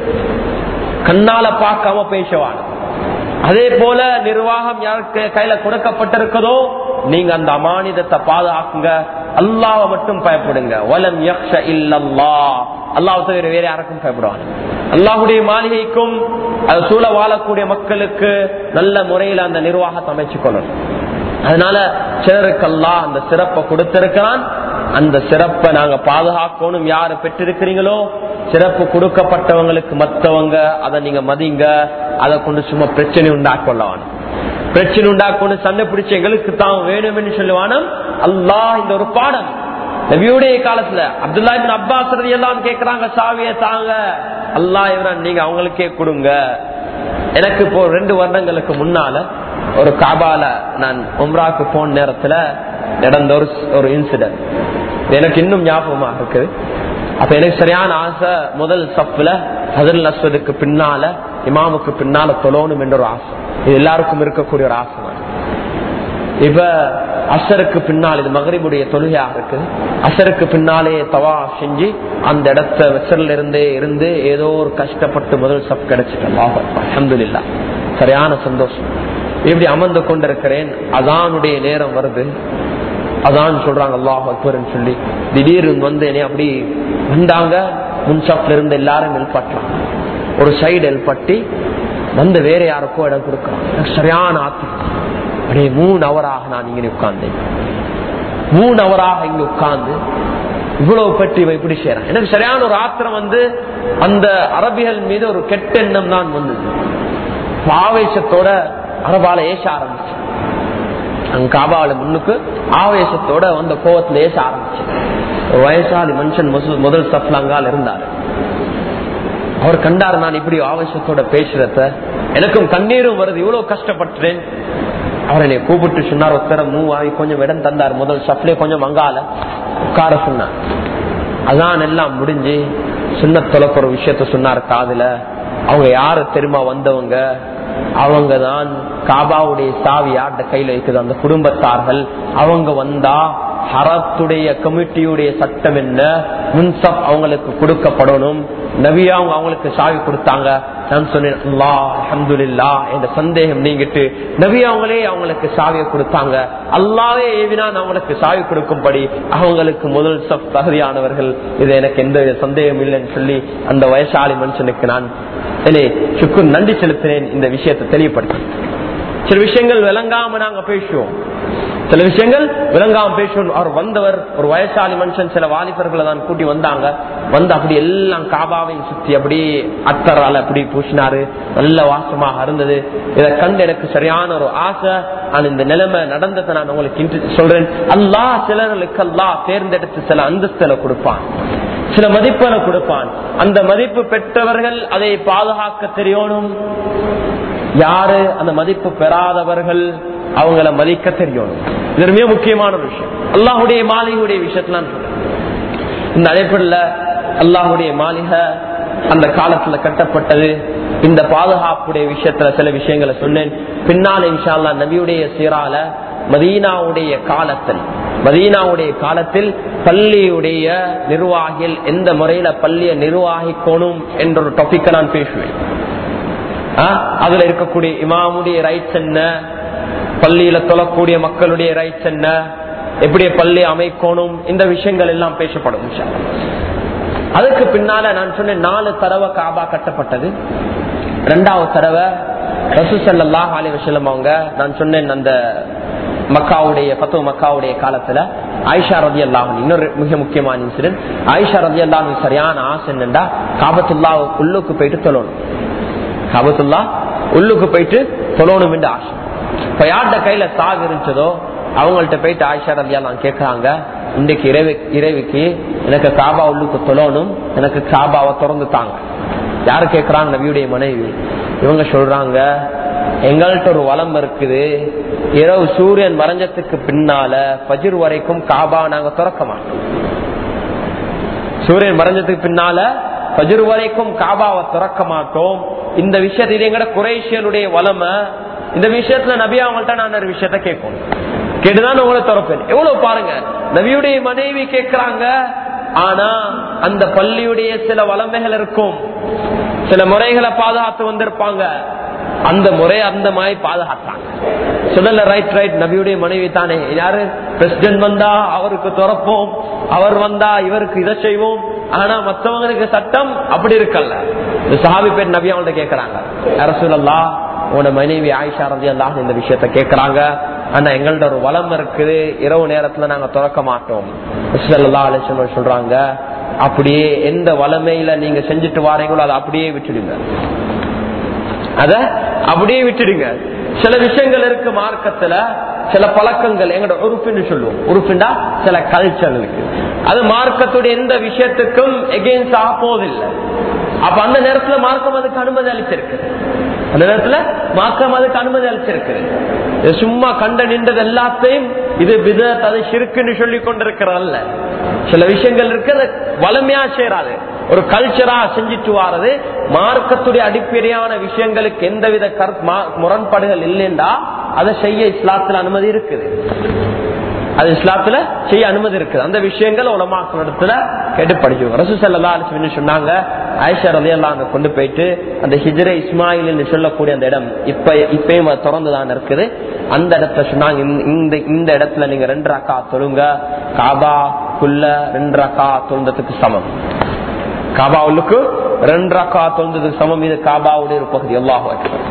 கண்ணால பார்க்காம பேசுவாங்க அதே போல நிர்வாகம் யாருக்கு கையில கொடுக்கப்பட்டிருக்கதோ நீங்க அந்த அமானிதத்தை பாதுகாக்குங்க அல்லாவை மட்டும் பயப்படுங்க வலம் யக்ஷ இல்லல்லா அல்லாஹ் தவிர வேற யாருக்கும் பயப்படுவாங்க அல்லாஹுடைய மாளிகைக்கும் அது சூழ வாழக்கூடிய மக்களுக்கு நல்ல முறையில் அந்த நிர்வாகத்தை அமைச்சுக் கொள்ளணும் அதனால சிலருக்கெல்லாம் அந்த சிறப்பை கொடுத்திருக்கிறான் அந்த சிறப்பை நாங்க பாதுகாக்கணும் யாரு பெற்றிருக்கிறீங்களோ சிறப்பு கொடுக்கப்பட்டவங்களுக்கு மத்தவங்க அதை நீங்க மதிங்க அதை கொண்டு சும்மா பிரச்சனை உண்டாக்கொள்ளவான் பிரச்சனை உண்டாக்கொண்டு சண்டை பிடிச்ச எங்களுக்கு தான் வேணும்னு சொல்லுவான அல்லாஹ் இந்த ஒரு பாடம் நபியுடைய காலத்துல அப்துல்லா இபின் அப்பாஸ் எல்லாம் கேக்குறாங்க சாவிய தாங்க அல்லா இவரன் நீங்க அவங்களுக்கே கொடுங்க எனக்கு இப்போ ரெண்டு வருடங்களுக்கு முன்னால ஒரு காபால நான் உம்ராக்கு போன நேரத்துல நடந்த ஒரு ஒரு இன்சிடென்ட் எனக்கு இன்னும் ஞாபகமா இருக்குது அப்ப எனக்கு சரியான ஆசை முதல் சப்புல ஹசல் அஸ்வதுக்கு பின்னால இமாமுக்கு பின்னால தொழணும் என்ற ஒரு ஆசை இது எல்லாருக்கும் இருக்கக்கூடிய ஒரு ஆசை தான் இப்ப அசருக்கு பின்னால் இது மகரிபுடைய தொழுகையா இருக்கு அசருக்கு பின்னாலே தவா செஞ்சு அந்த இடத்த வெசர்ல இருந்தே இருந்து ஏதோ ஒரு கஷ்டப்பட்டு முதல் சப் கிடைச்சிட்டேன் அஹமதுல்லா சரியான சந்தோஷம் இப்படி அமர்ந்து கொண்டிருக்கிறேன் அதானுடைய நேரம் வருது அதான் சொல்றாங்க அல்லாஹ் அக்பர்னு சொல்லி திடீர்னு வந்து என்னை அப்படி வந்தாங்க முன்சாப்ல இருந்து எல்லாரும் எழுப்பாட்டுறாங்க ஒரு சைடு எழுப்பட்டி வந்து வேற யாருக்கோ இடம் கொடுக்கலாம் சரியான ஆத்திரம் அப்படியே மூணு அவராக நான் இங்க உட்கார்ந்தேன் மூணு அவராக இங்க உட்கார்ந்து இவ்வளவு பற்றி இப்படி செய்யறேன் எனக்கு சரியான ஒரு ஆத்திரம் வந்து அந்த அரபிகள் மீது ஒரு கெட்ட எண்ணம் தான் வந்தது ஆவேசத்தோட அரபால ஏச ஆரம்பிச்சு அங்க காபாவில முன்னுக்கு ஆவேசத்தோட வந்த கோவத்துல ஏச ஆரம்பிச்சு ஒரு வயசாலி மனுஷன் முதல் சப்லாங்கால் இருந்தாரு அவர் கண்டாரு நான் இப்படி ஆவேசத்தோட பேசுறத எனக்கும் கண்ணீரும் வருது இவ்வளவு கஷ்டப்பட்டேன் அவர் என்னை கூப்பிட்டு சொன்னார் ஒருத்தர மூவ் ஆகி கொஞ்சம் இடம் தந்தார் முதல் சப்ளே கொஞ்சம் அங்கால உட்கார சொன்னார் அதான் எல்லாம் முடிஞ்சு சின்ன தொலைப்பு ஒரு விஷயத்த சொன்னார் காதுல அவங்க யாரு தெரியுமா வந்தவங்க அவங்க தான் காபாவுடைய சாவி யார்ட கையில இருக்குது அந்த குடும்பத்தார்கள் அவங்க வந்தா ஹரத்துடைய கமிட்டியுடைய சட்டம் என்ன முன்சப் அவங்களுக்கு கொடுக்கப்படணும் நவியா அவங்க அவங்களுக்கு சாவி கொடுத்தாங்க நான் சொன்னேன் அல்லா அஹமதுல்லா என்ற சந்தேகம் நீங்கிட்டு நபி அவங்களே அவங்களுக்கு சாவியை கொடுத்தாங்க அல்லாவே ஏவினான் அவங்களுக்கு சாவி கொடுக்கும்படி அவங்களுக்கு முதல் சப் தகுதியானவர்கள் இது எனக்கு எந்த வித சந்தேகம் இல்லைன்னு சொல்லி அந்த வயசாளி மனுஷனுக்கு நான் என்னை சுக்கு நன்றி செலுத்தினேன் இந்த விஷயத்தை தெளிவுபடுத்தி சில விஷயங்கள் விளங்காம நாங்க பேசுவோம் சில விஷயங்கள் விளங்காம பேசுவோம் அவர் வந்தவர் ஒரு வயசாளி மனுஷன் சில வாலிபர்களை தான் கூட்டி வந்தாங்க வந்து அப்படி எல்லாம் காபாவையும் சுத்தி அப்படி அத்தரால் அப்படி பூசினாரு நல்ல வாசமாக இருந்தது இதை கண்டு எனக்கு சரியான ஒரு ஆசை ஆனா இந்த நிலைமை நடந்ததை நான் உங்களுக்கு இன்று சொல்றேன் அல்லாஹ் சிலர்களுக்கு அல்லாஹ் தேர்ந்தெடுத்து சில அந்தஸ்துல கொடுப்பான் சில மதிப்புகளை கொடுப்பான் அந்த மதிப்பு பெற்றவர்கள் அதை பாதுகாக்க தெரியணும் யாரு அந்த மதிப்பு பெறாதவர்கள் அவங்கள மதிக்க தெரியணும் இது மிக முக்கியமான ஒரு விஷயம் அல்லாஹுடைய மாளிகையுடைய விஷயத்துல நான் சொல்றேன். இந்த அழைப்பில் அல்லாஹுடைய மாளிகை அந்த காலத்துல கட்டப்பட்டது இந்த பாதுகாப்புடைய விஷயத்துல சில விஷயங்களை சொன்னேன் பின்னால இன்ஷால்லா நபியுடைய சீரால மதீனாவுடைய காலத்தில் மதீனாவுடைய காலத்தில் பள்ளியுடைய நிர்வாகிகள் எந்த முறையில பள்ளியை நிர்வாகிக்கணும் என்ற ஒரு டாபிக்கை நான் பேசுவேன் ஆ, அதுல இருக்கக்கூடிய இமாமுடைய ரைட்ஸ் என்ன பள்ளியில தொழக்கூடிய மக்களுடைய ரைட்ஸ் என்ன எப்படி பள்ளி அமைக்கணும் இந்த விஷயங்கள் எல்லாம் பேசப்படும் இன்ஷா அல்லாஹ். அதுக்கு பின்னால நான் சொன்னேன் நாலு தடவை காபா கட்டப்பட்டது ரெண்டாவது தடவை ரசூசல்லா அலி வசலம் அவங்க நான் சொன்னேன் அந்த மக்காவுடைய பத்து மக்காவுடைய காலத்துல ஆயிஷா ரதி அல்லாஹன் இன்னொரு மிக முக்கியமான இன்சிடென்ட் ஆயிஷா ரதி அல்லாஹன் சரியான ஆசை என்னண்டா காபத்துல்லா உள்ளுக்கு போயிட்டு தொழணும் காபத்துல்லா உள்ளுக்கு போயிட்டு தொழணும் என்று ஆசை இப்ப யார்கிட்ட கையில சாகு இருந்துச்சதோ அவங்கள்ட்ட போயிட்டு ஆயிஷா ரதியாலாம் கேட்கறாங்க இன்றைக்கு இறைவு இறைவுக்கு எனக்கு காபா உள்ளுக்கு தொழணும் எனக்கு காபாவை திறந்து தாங்க யாரு கேட்கறாங்க நபியுடைய மனைவி இவங்க சொல்றாங்க எங்கள்கிட்ட ஒரு வளம் இருக்குது இரவு சூரியன் மறைஞ்சதுக்கு பின்னால பஜிர் வரைக்கும் காபா நாங்க திறக்க மாட்டோம் சூரியன் மறைஞ்சதுக்கு பின்னால பஜிர் வரைக்கும் காபாவை திறக்க மாட்டோம் இந்த விஷயத்துல இது எங்கட குரேஷியனுடைய வளமை இந்த விஷயத்துல நபி அவங்கள்ட்ட நான் ஒரு விஷயத்த கேட்கணும் கேட்டுதான் உங்களை திறப்பேன் எவ்வளவு பாருங்க நபியுடைய மனைவி கேட்கிறாங்க ஆனா அந்த பள்ளியுடைய சில வளமைகள் இருக்கும் சில முறைகளை பாதுகாத்து வந்திருப்பாங்க அந்த முறை அந்த மாதிரி பாதுகாத்தாங்க சொல்லல ரைட் ரைட் நபியுடைய மனைவி தானே யாரு பிரசிடென்ட் வந்தா அவருக்கு துறப்போம் அவர் வந்தா இவருக்கு இதை செய்வோம் ஆனா மத்தவங்களுக்கு சட்டம் அப்படி இருக்கல்ல இந்த சஹாபி பேர் நபி அவங்கள்ட்ட கேட்கறாங்க அரசுலல்லா உன மனைவி ஆயிஷா ரதி அல்லாஹ் இந்த விஷயத்த கேட்கறாங்க ஆனா எங்கள்ட்ட ஒரு வளம் இருக்குது இரவு நேரத்துல நாங்க திறக்க மாட்டோம் ரசூலுல்லாஹி அலைஹி வஸல்லம் சொல்றாங்க அப்படியே எந்த வளமையில நீங்க செஞ்சுட்டு வாரீங்களோ அதை அப்படியே விட்டுடுங்க அத அப்படியே விட்டுடுங்க சில விஷயங்கள் இருக்கு மார்க்கத்துல சில பழக்கங்கள் எங்களோட உறுப்புன்னு சொல்லுவோம் உறுப்புண்டா சில கல்ச்சர் இருக்கு அது மார்க்கத்துடைய எந்த விஷயத்துக்கும் எகெயின்ஸ்ட் ஆக போவதில்லை அப்ப அந்த நேரத்துல மார்க்கம் அதுக்கு அனுமதி அளிச்சிருக்கு அந்த நேரத்துல மார்க்கம் அதுக்கு அனுமதி அளிச்சிருக்கு இது சும்மா கண்ட நின்றது எல்லாத்தையும் இது விதத் அது சிறுக்குன்னு சொல்லி கொண்டிருக்கிறல்ல சில விஷயங்கள் இருக்கு அது வளமையா சேராது ஒரு கல்ச்சரா செஞ்சுட்டு வாரது மார்க்கத்துடைய அடிப்படையான விஷயங்களுக்கு எந்தவித கருத் மா- முரண்பாடுகள் இல்லைண்டா அதை செய்ய இஸ்லாத்துல அனுமதி இருக்குது அது இஸ்லாத்துல செய்ய அனுமதி இருக்குது அந்த விஷயங்கள் உலமாக்கள் இடத்துல கேட்டு படிச்சுவோம் ரசூ சல்லா அலிஸ்மின்னு சொன்னாங்க ஆயிஷா ரலியெல்லாம் அங்க கொண்டு போயிட்டு அந்த ஹிஜ்ரே இஸ்மாயில் என்று சொல்லக்கூடிய அந்த இடம் இப்ப இப்பயும் அது திறந்துதான் இருக்குது அந்த இடத்துல சொன்னாங்க இந்த- இந்த இந்த இடத்துல நீங்க ரெண்டு ரக்கா தொழுங்க காபாக்குள்ள ரெண்டு ரக்கா தொழுந்ததுக்கு சமம் காபா உள்ளுக்கு ரெண்டு ரக்கா தொழுந்ததுக்கு சமம் இது காபாவுடைய ஒரு பகுதி அல்லாஹ்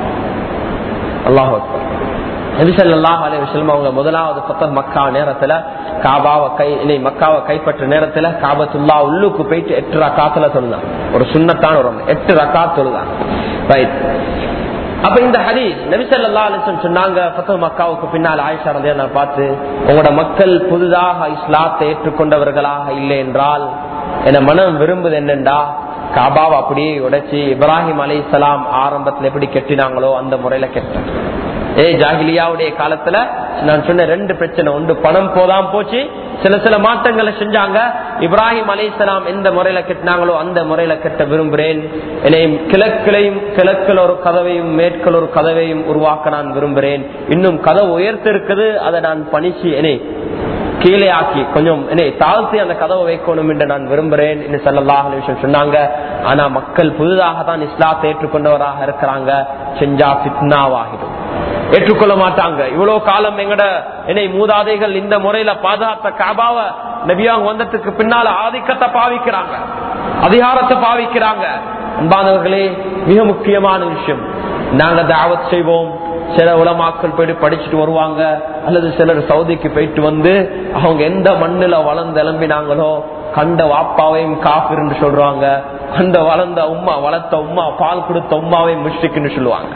அல்லாஹ் நபிசல்லாஹ் அலி வசல்லம் அவங்க முதலாவது பத்தம் மக்கா நேரத்துல காபாவை கை இல்லை மக்காவை கைப்பற்ற நேரத்துல காபத்துல்லா உள்ளுக்கு போயிட்டு எட்டு ரக்காத்துல தொழுதான் ஒரு சுண்ணத்தான ஒரு அமல். எட்டு ரக்கா தொழுதான் ரைட் அப்ப இந்த ஹதீஸ் நபிசல்லா அலிசன் சொன்னாங்க பத்தம் மக்காவுக்கு பின்னால் ஆயிஷா ரதியா நான் பார்த்து உங்களோட மக்கள் புதிதாக இஸ்லாத்தை ஏற்றுக்கொண்டவர்களாக இல்லை என்றால் என மனம் விரும்புது என்னண்டா காபாவை அப்படியே உடைச்சு இப்ராஹிம் அலை ஆரம்பத்துல எப்படி கெட்டினாங்களோ அந்த முறையில கெட்டாங்க ஏ ஜாகிலியாவுடைய காலத்துல நான் சொன்ன ரெண்டு பிரச்சனை உண்டு பணம் போதாம போச்சு சில சில மாற்றங்களை செஞ்சாங்க இப்ராஹிம் அலிசலாம் எந்த முறையில கெட்டினாங்களோ அந்த முறையில கெட்ட விரும்புகிறேன் என்னையும் கிழக்கிலையும் கிழக்கில் ஒரு கதவையும் மேற்கில் ஒரு கதவையும் உருவாக்க நான் விரும்புகிறேன் இன்னும் கதவு உயர்த்து இருக்குது அதை நான் பணிச்சு என்னை கீழே ஆக்கி கொஞ்சம் என்னை தாழ்த்தி அந்த கதவை வைக்கணும் என்று நான் விரும்புறேன் என்று சல்லல்லாஹ் அலைஹி வஸல்லம் சொன்னாங்க ஆனா மக்கள் புதிதாக தான் இஸ்லாத்தை ஏற்றுக்கொண்டவராக இருக்கிறாங்க செஞ்சா பித்னாவாகிடும் ஏற்றுக்கொள்ள மாட்டாங்க இவ்வளவு காலம் எங்கட என்னை மூதாதைகள் இந்த முறையில பாதுகாத்த காபாவ நபியாங்க வந்ததுக்கு பின்னால ஆதிக்கத்தை பாவிக்கிறாங்க அதிகாரத்தை பாவிக்கிறாங்க அன்பானவர்களே மிக முக்கியமான விஷயம் நாங்க தாவத் செய்வோம் சில உலமாக்கள் போயிட்டு படிச்சுட்டு வருவாங்க அல்லது சிலர் சவுதிக்கு போயிட்டு வந்து அவங்க எந்த மண்ணுல வளர்ந்து எழும்பினாங்களோ கண்ட வாப்பாவையும் காஃபிர் என்று சொல்றாங்க அந்த வளர்ந்த உம்மா வளர்த்த உம்மா பால் கொடுத்த உம்மாவையும் முஷ்டிக்குன்னு சொல்லுவாங்க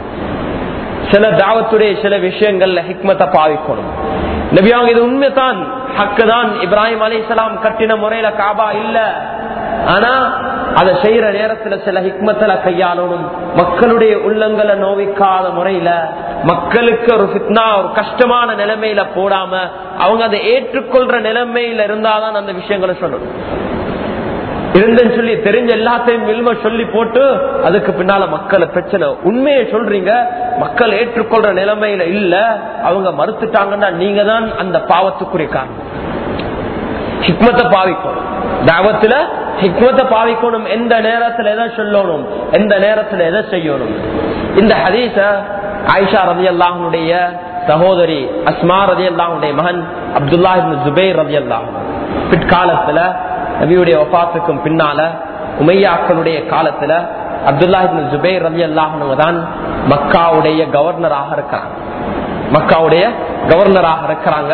சில தாவத்துடைய சில விஷயங்கள்ல ஹிக்மத்தை பாவிக்கணும் நபியாங்க இது உண்மைதான் ஹக்கு தான் இப்ராஹிம் அலிசலாம் கட்டின முறையில காபா இல்ல ஆனா அதை செய்யற நேரத்துல சில ஹிக்மத்துல கையாளணும் மக்களுடைய உள்ளங்களை நோவிக்காத முறையில மக்களுக்கு ஒரு ஃபித்னா ஒரு கஷ்டமான நிலைமையில போடாம அவங்க அதை ஏற்றுக்கொள்ற நிலைமையில இருந்தாதான் அந்த விஷயங்களை சொல்லணும் இருந்தேன்னு சொல்லி தெரிஞ்ச எல்லாத்தையும் வில்ம சொல்லி போட்டு அதுக்கு பின்னால மக்களை பிரச்சனை உண்மையை சொல்றீங்க மக்கள் ஏற்றுக்கொள்ற நிலைமையில இல்ல அவங்க மறுத்துட்டாங்கன்னா நீங்க தான் அந்த பாவத்துக்குரிய காரணம் ஹிக்மத்தை பாவிக்கணும் தாவத்துல ஹிக்மத்தை பாவிக்கணும் எந்த நேரத்துல எதை சொல்லணும் எந்த நேரத்துல எதை செய்யணும் இந்த ஹதீச ஆயிஷா ரதி அல்லாஹனுடைய சகோதரி அஸ்மா ரதி அல்லாஹனுடைய மகன் அப்துல்லா ஜுபேர் ரதி அல்லாஹ் பிற்காலத்துல நபியுடைய வபாத்துக்கும் பின்னால உமையாக்களுடைய காலத்துல அப்துல்லா ஜுபேர் ரதி அல்லாஹனுங்க தான் மக்காவுடைய கவர்னராக இருக்கிறாங்க மக்காவுடைய கவர்னராக இருக்கிறாங்க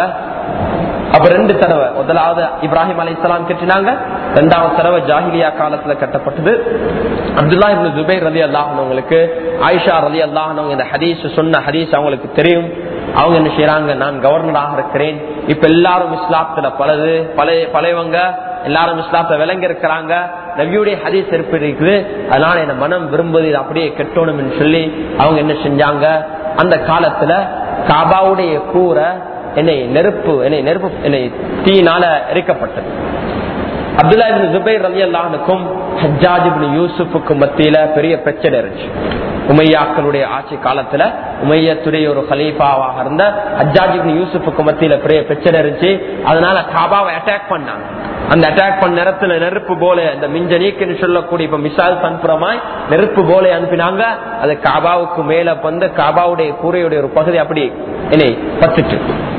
அப்ப ரெண்டு தடவை முதலாவது இப்ராஹிம் அலி இஸ்லாம் கட்டினாங்க ரெண்டாவது தடவை ஜாஹிலியா காலத்துல கட்டப்பட்டது அப்துல்லா இப்னு ஜுபைர் ரலி அல்லாஹனவங்களுக்கு ஆயிஷா ரலி அல்லாஹனவங்க இந்த ஹதீஸ் சொன்ன ஹதீஸ் அவங்களுக்கு தெரியும் அவங்க என்ன செய்யறாங்க நான் கவர்னராக இருக்கிறேன் இப்ப எல்லாரும் இஸ்லாத்துல பலது பழைய பழையவங்க எல்லாரும் இஸ்லாத்தை விளங்கி இருக்கிறாங்க நபியுடைய ஹதீஸ் இருப்பு இருக்குது அதனால என்ன மனம் விரும்புவது இது அப்படியே கெட்டணும் சொல்லி அவங்க என்ன செஞ்சாங்க அந்த காலத்துல காபாவுடைய கூரை என்னை நெருப்பு என்னை நெருப்பு என்னை தீனால எரிக்கப்பட்டது அப்துல்லா ஜுபைர் ரலி அல்லானுக்கும் ஹஜ்ஜாஜ் யூசுஃபுக்கும் மத்தியில பெரிய பிரச்சனை இருந்துச்சு உமையாக்களுடைய ஆட்சி காலத்துல உமையத்துடைய ஒரு ஹலீஃபாவாக இருந்த ஹஜ்ஜாஜ் யூசுஃபுக்கு மத்தியில பெரிய பிரச்சனை இருந்துச்சு அதனால காபாவை அட்டாக் பண்ணாங்க அந்த அட்டாக் பண்ண நேரத்துல நெருப்பு போல இந்த மிஞ்ச நீக்குன்னு சொல்லக்கூடிய இப்ப மிசால் அனுப்புறமாய் நெருப்பு போல அனுப்பினாங்க அது காபாவுக்கு மேல வந்து காபாவுடைய கூரையுடைய ஒரு பகுதி அப்படி என்னை பத்துட்டு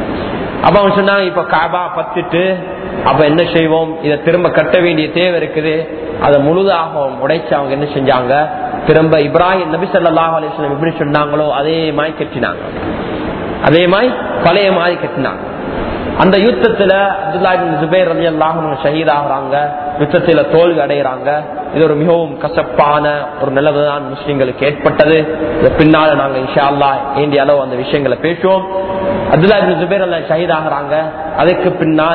அப்ப அவன் சொன்னாங்க இப்ப காபா பத்துட்டு அப்ப என்ன செய்வோம் இதை திரும்ப கட்ட வேண்டிய தேவை இருக்குது அதை முழுதாக உடைச்சு அவங்க என்ன செஞ்சாங்க திரும்ப இப்ராஹிம் நபி சொல்லாஹ் அலிஸ்லாம் எப்படி சொன்னாங்களோ அதே மாதிரி கட்டினாங்க அதே மாதிரி பழைய மாதிரி கட்டினாங்க அந்த யுத்தத்துல அப்துல்லா ஜுபேர் ரலி அல்லாஹ் ஷஹீத் ஆகுறாங்க யுத்தத்துல தோல்வி அடைகிறாங்க இது ஒரு மிகவும் கசப்பான ஒரு நிலவுதான் முஸ்லிம்களுக்கு ஏற்பட்டது பின்னால நாங்க இன்ஷா அல்லா ஏண்டிய அளவு அந்த விஷயங்களை பேசுவோம் அப்துல்லா ஜுபேர் அல்ல ஷஹீத் ஆகுறாங்க அதுக்கு பின்னால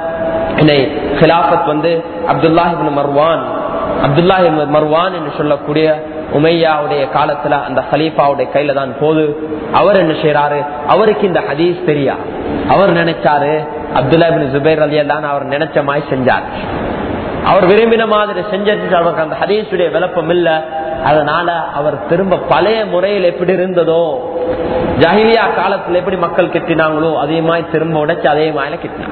என்னை ஹிலாபத் வந்து அப்துல்லாஹிபின் மர்வான் அப்துல்லாஹி மர்வான் என்று சொல்லக்கூடிய உமையாவுடைய காலத்துல அந்த ஹலீஃபாவுடைய கையில தான் போது அவர் என்ன செய்யறாரு அவருக்கு இந்த ஹதீஸ் தெரியா அவர் நினைச்சாரு அப்துல்லாபின் ஜுபைர் அலி அல்லான் அவர் நினைச்ச மாதிரி செஞ்சார் அவர் விரும்பின மாதிரி செஞ்சது அவருக்கு அந்த ஹதீஸுடைய விளப்பம் இல்ல அதனால அவர் திரும்ப பழைய முறையில் எப்படி இருந்ததோ ஜஹிலியா காலத்துல எப்படி மக்கள் கெட்டினாங்களோ அதே மாதிரி திரும்ப உடைச்சு அதே மாதிரி கெட்டினாங்க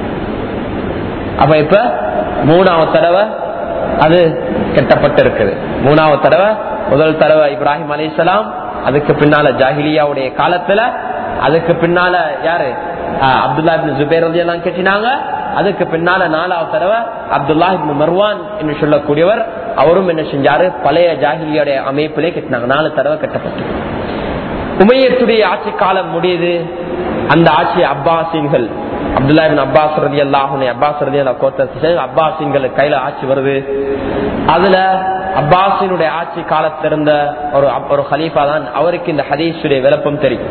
அப்ப இப்ப மூணாவது தடவை அது கெட்டப்பட்டு இருக்குது மூணாவது தடவை முதல் தடவை இப்ராஹிம் அலிசலாம் அதுக்கு பின்னால ஜாஹிலியாவுடைய காலத்துல அதுக்கு பின்னால யாரு அப்துல்லா ஜுபேர் எல்லாம் கெட்டினாங்க அதுக்கு பின்னால நாலாவது தடவை அப்துல்லா மர்வான் என்று சொல்லக்கூடியவர் அவரும் என்ன செஞ்சாரு பழைய ஜாகிலியோடைய அமைப்பிலே கட்டினாங்க நாலு தடவை கட்டப்பட்டு உமையத்துடைய ஆட்சி காலம் முடியுது அந்த ஆட்சி அப்பாசின்கள் அப்துல்லாபின் அப்பாஸ் ரதி அல்லாஹுனை அப்பாஸ் ரதி அல்லா கோத்த அப்பாசின்கள் கையில ஆட்சி வருது அதுல அப்பாசினுடைய ஆட்சி காலத்துல இருந்த ஒரு ஒரு ஹலீஃபா தான் அவருக்கு இந்த ஹதீஸுடைய விளப்பம் தெரியும்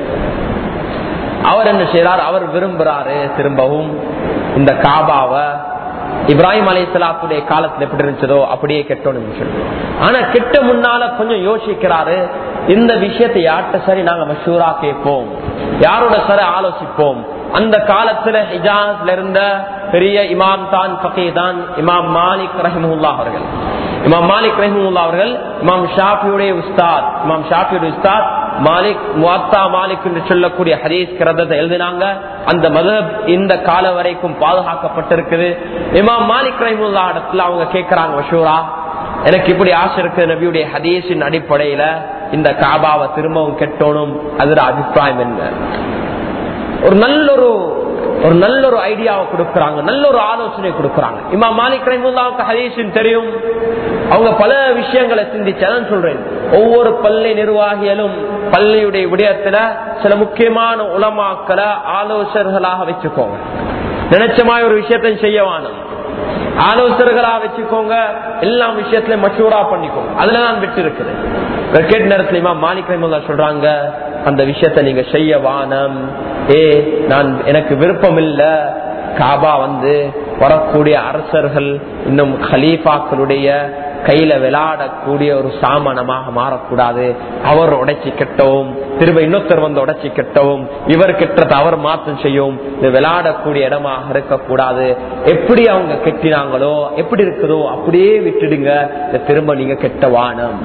அவர் என்ன செய்யறார் அவர் விரும்புறாரு திரும்பவும் இந்த காபாவை இப்ராஹிம் அலி சலாத்துடைய காலத்துல எப்படி இருந்துச்சதோ அப்படியே கெட்டோன்னு சொல்லி ஆனா கெட்ட முன்னால கொஞ்சம் யோசிக்கிறாரு இந்த விஷயத்தை யார்கிட்ட சரி நாங்க மஷூரா கேட்போம் யாரோட சரி ஆலோசிப்போம் அந்த காலத்துல ஹிஜாஸ்ல இருந்த பெரிய இமாம் தான் பகே தான் இமாம் மாலிக் ரஹிமுல்லா அவர்கள் இமாம் மாலிக் ரஹிமுல்லா அவர்கள் இமாம் ஷாஃபியுடைய உஸ்தாத் இமாம் ஷாஃபியுடைய உஸ்தாத் மாலிக் முவாத்தா மாலிக் என்று சொல்லக்கூடிய ஹதீஸ் கிரதத்தை எழுதினாங்க அந்த மதப் இந்த காலம் வரைக்கும் பாதுகாக்கப்பட்டிருக்குது இமாம் மாலிக் ரஹிமுல்லா இடத்துல அவங்க கேட்கிறாங்க மஷூரா எனக்கு இப்படி ஆசை இருக்கு நபியுடைய ஹதீஸின் அடிப்படையில இந்த காபாவை திரும்பவும் கெட்டணும் அதுல அபிப்பிராயம் என்ன ஒரு நல்ல ஒரு ஒரு நல்ல ஒரு ஐடியாவை கொடுக்கறாங்க நல்ல ஒரு ஆலோசனை கொடுக்கறாங்க இம்மா மாலிக் ரஹிமுல்லாவுக்கு ஹதீஸின் தெரியும் அவங்க பல விஷயங்களை சிந்திச்சதான் சொல்றேன் ஒவ்வொரு பள்ளி நிர்வாகிகளும் பள்ளியுடைய விடயத்துல சில முக்கியமான உலமாக்களை ஆலோசகர்களாக வச்சுக்கோங்க நினைச்ச மாதிரி ஒரு விஷயத்தை செய்யவானும் ஆலோசகர்களா வச்சுக்கோங்க எல்லா விஷயத்திலயும் மஷூரா பண்ணிக்கோங்க அதுலதான் விட்டு இருக்குது கிரிக்கெட் நேரத்துல மாலிக் ரஹிமுல்லா சொல்றாங்க அந்த விஷயத்தை நீங்க செய்ய வானம் ஏ நான் எனக்கு விருப்பம் இல்ல காபா வந்து வரக்கூடிய அரசர்கள் இன்னும் ஹலீஃபாக்களுடைய கையில விளையாடக்கூடிய ஒரு சாமானமாக மாறக்கூடாது அவர் உடைச்சி கெட்டவும் திரும்ப இன்னொருத்தர் வந்து உடைச்சி கெட்டவும் இவர் கெட்டதை அவர் மாற்றம் செய்யும் இது விளையாடக்கூடிய இடமாக இருக்கக்கூடாது எப்படி அவங்க கெட்டினாங்களோ எப்படி இருக்குதோ அப்படியே விட்டுடுங்க இதை திரும்ப நீங்க கெட்ட வானம்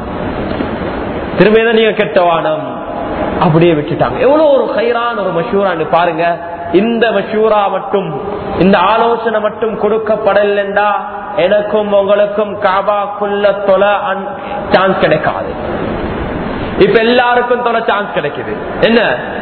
திரும்ப இதை நீங்க கெட்ட வானம் அப்படியே விட்டுட்டாங்க எவ்வளவு ஒரு கயிறான ஒரு மஷூரான்னு பாருங்க இந்த மஷூரா மட்டும் இந்த ஆலோசனை மட்டும் கொடுக்கப்படலண்டா எனக்கும் உங்களுக்கும் காபாக்குள்ள தொலை சான்ஸ் கிடைக்காது இப்ப எல்லாருக்கும் தொலை சான்ஸ் கிடைக்குது என்ன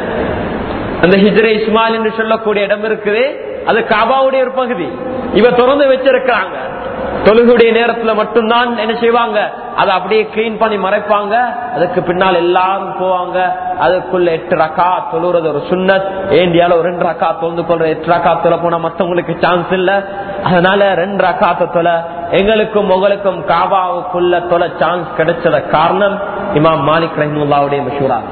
அந்த ஹிஜ்ரே இஸ்மாயில் என்று சொல்லக்கூடிய இடம் இருக்குது அது காபாவுடைய ஒரு பகுதி இவ திறந்து வச்சிருக்கிறாங்க தொழுகுடைய நேரத்துல மட்டும்தான் என்ன செய்வாங்க அதை அப்படியே கிளீன் பண்ணி மறைப்பாங்க அதுக்கு பின்னால் எல்லாரும் போவாங்க அதுக்குள்ள எட்டு ரக்கா தொழுறது ஒரு சுண்ணத் ஏண்டியால ஒரு ரெண்டு ரக்கா தொழுந்து கொள்ற எட்டு ரக்கா தொலை போனா மத்தவங்களுக்கு சான்ஸ் இல்ல அதனால ரெண்டு ரக்காத்த தொலை எங்களுக்கும் உங்களுக்கும் காபாவுக்குள்ள தொலை சான்ஸ் கிடைச்சத காரணம் இமாம் மாலிக் ரஹிமுல்லாவுடைய மஷூரா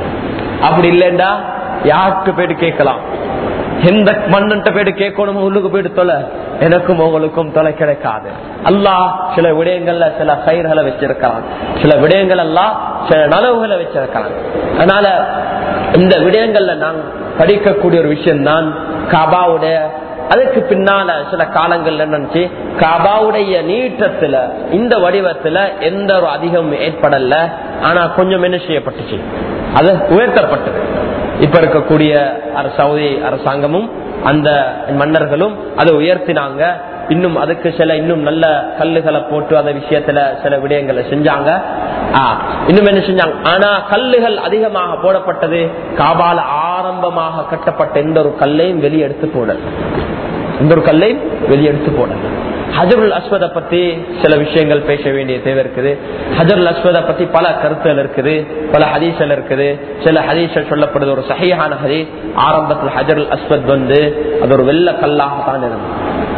அப்படி இல்லைண்டா யாருக்கு போயிட்டு கேட்கலாம் எந்த மண்ணன்ட்ட போயிட்டு கேட்கணும் உள்ளுக்கு போயிட்டு தொலை எனக்கும் உங்களுக்கும் தொலை கிடைக்காது அல்லாஹ் சில விடயங்கள்ல சில கயிர்களை வச்சிருக்கிறான் சில விடயங்கள் எல்லாம் சில நலவுகளை வச்சிருக்கிறான் அதனால இந்த விடயங்கள்ல நான் படிக்கக்கூடிய ஒரு விஷயம் தான் காபாவுடைய அதுக்கு பின்னால சில காலங்கள்ல நினைச்சு காபாவுடைய நீட்டத்துல இந்த வடிவத்துல எந்த ஒரு அதிகம் ஏற்படல ஆனா கொஞ்சம் என்ன செய்யப்பட்டுச்சு அது உயர்த்தப்பட்டது இப்ப இருக்கக்கூடிய சவுதி அரசாங்கமும் அந்த மன்னர்களும் அதை உயர்த்தினாங்க இன்னும் அதுக்கு சில இன்னும் நல்ல கல்லுகளை போட்டு அந்த விஷயத்துல சில விடயங்களை செஞ்சாங்க இன்னும் என்ன செஞ்சாங்க ஆனா கல்லுகள் அதிகமாக போடப்பட்டது காபால ஆரம்பமாக கட்டப்பட்ட எந்த ஒரு கல்லையும் வெளியெடுத்து போடல எந்த ஒரு கல்லையும் வெளியெடுத்து போடல ஹஜருல் அஸ்வத பத்தி சில விஷயங்கள் பேச வேண்டிய தேவை இருக்குது ஹஜருல் அஸ்வத பத்தி பல கருத்துகள் இருக்குது பல ஹதீசல் இருக்குது சில ஹதீசல் சொல்லப்படுது ஒரு சகையான ஹதீஸ் ஆரம்பத்தில் ஹஜருல் அஸ்வத் வந்து அது ஒரு வெள்ள கல்லாகத்தான் இருந்தது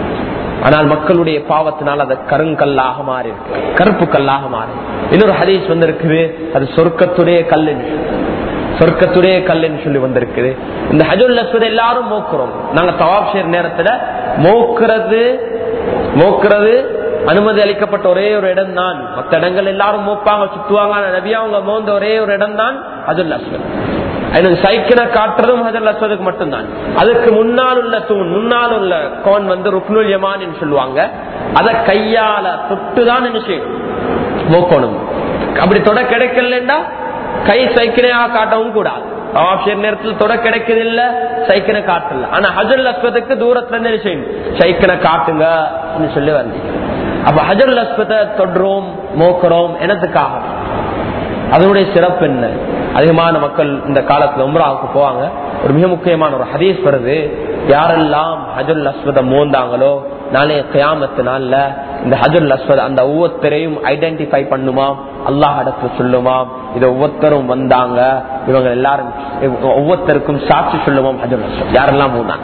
ஆனால் மக்களுடைய பாவத்தினால் அது கருங்கல்லாக மாறி இருக்கு கருப்பு கல்லாக மாறி இன்னொரு ஹதீஸ் வந்து இருக்குது அது சொர்க்கத்துடைய கல்லுன்னு சொர்க்கத்துடைய கல்லுன்னு சொல்லி வந்திருக்குது இந்த ஹஜுல் அஸ்வத் எல்லாரும் மோக்குறோம் நாங்க தவாப் செய்யற நேரத்துல மோக்குறது மோக்குறது அனுமதி அளிக்கப்பட்ட ஒரே ஒரு இடம் தான் மற்ற இடங்கள் எல்லாரும் மூப்பாங்க சுத்துவாங்க நபியா அவங்க மோந்த ஒரே ஒரு இடம் தான் ஹஜுல் அஸ்வத் எனக்கு சைக்கிளை காட்டுறதும் ஹஜல் அஸ்வதுக்கு மட்டும்தான் அதுக்கு முன்னால் உள்ள தூண் முன்னால் உள்ள கோன் வந்து ருக்னுல் யமான் சொல்லுவாங்க அதை கையால தொட்டுதான் என்ன செய்யும் மூக்கணும் அப்படி தொட கிடைக்கலண்டா கை சைக்கிளையாக காட்டவும் கூடாது ஆப்ஷன் நேரத்தில் தொட கிடைக்கிறது இல்ல சைக்கிளை காட்டல ஆனா ஹஜல் அஸ்வத்துக்கு தூரத்துல இருந்து என்ன செய்யும் சைக்கிளை காட்டுங்க சொல்லி வந்தீங்க அப்ப ஹஜல் அஸ்வத்தை தொடுறோம் மோக்கிறோம் எனத்துக்காக அதனுடைய சிறப்பு என்ன அதிகமான மக்கள் இந்த காலத்துல உம்ராவுக்கு போவாங்க ஒரு மிக முக்கியமான ஒரு ஹதீஸ் வருது யாரெல்லாம் ஹஜுல் அஸ்வத மோந்தாங்களோ நாளைய கியாமத்து நாள்ல இந்த ஹஜுல் அஸ்வத் அந்த ஒவ்வொருத்தரையும் ஐடென்டிஃபை பண்ணுமா அல்லாஹ் இடத்துல சொல்லுமாம் இது ஒவ்வொருத்தரும் வந்தாங்க இவங்க எல்லாரும் ஒவ்வொருத்தருக்கும் சாட்சி சொல்லுவோம் ஹஜுல் அஸ்வத் யாரெல்லாம் மூந்தாங்க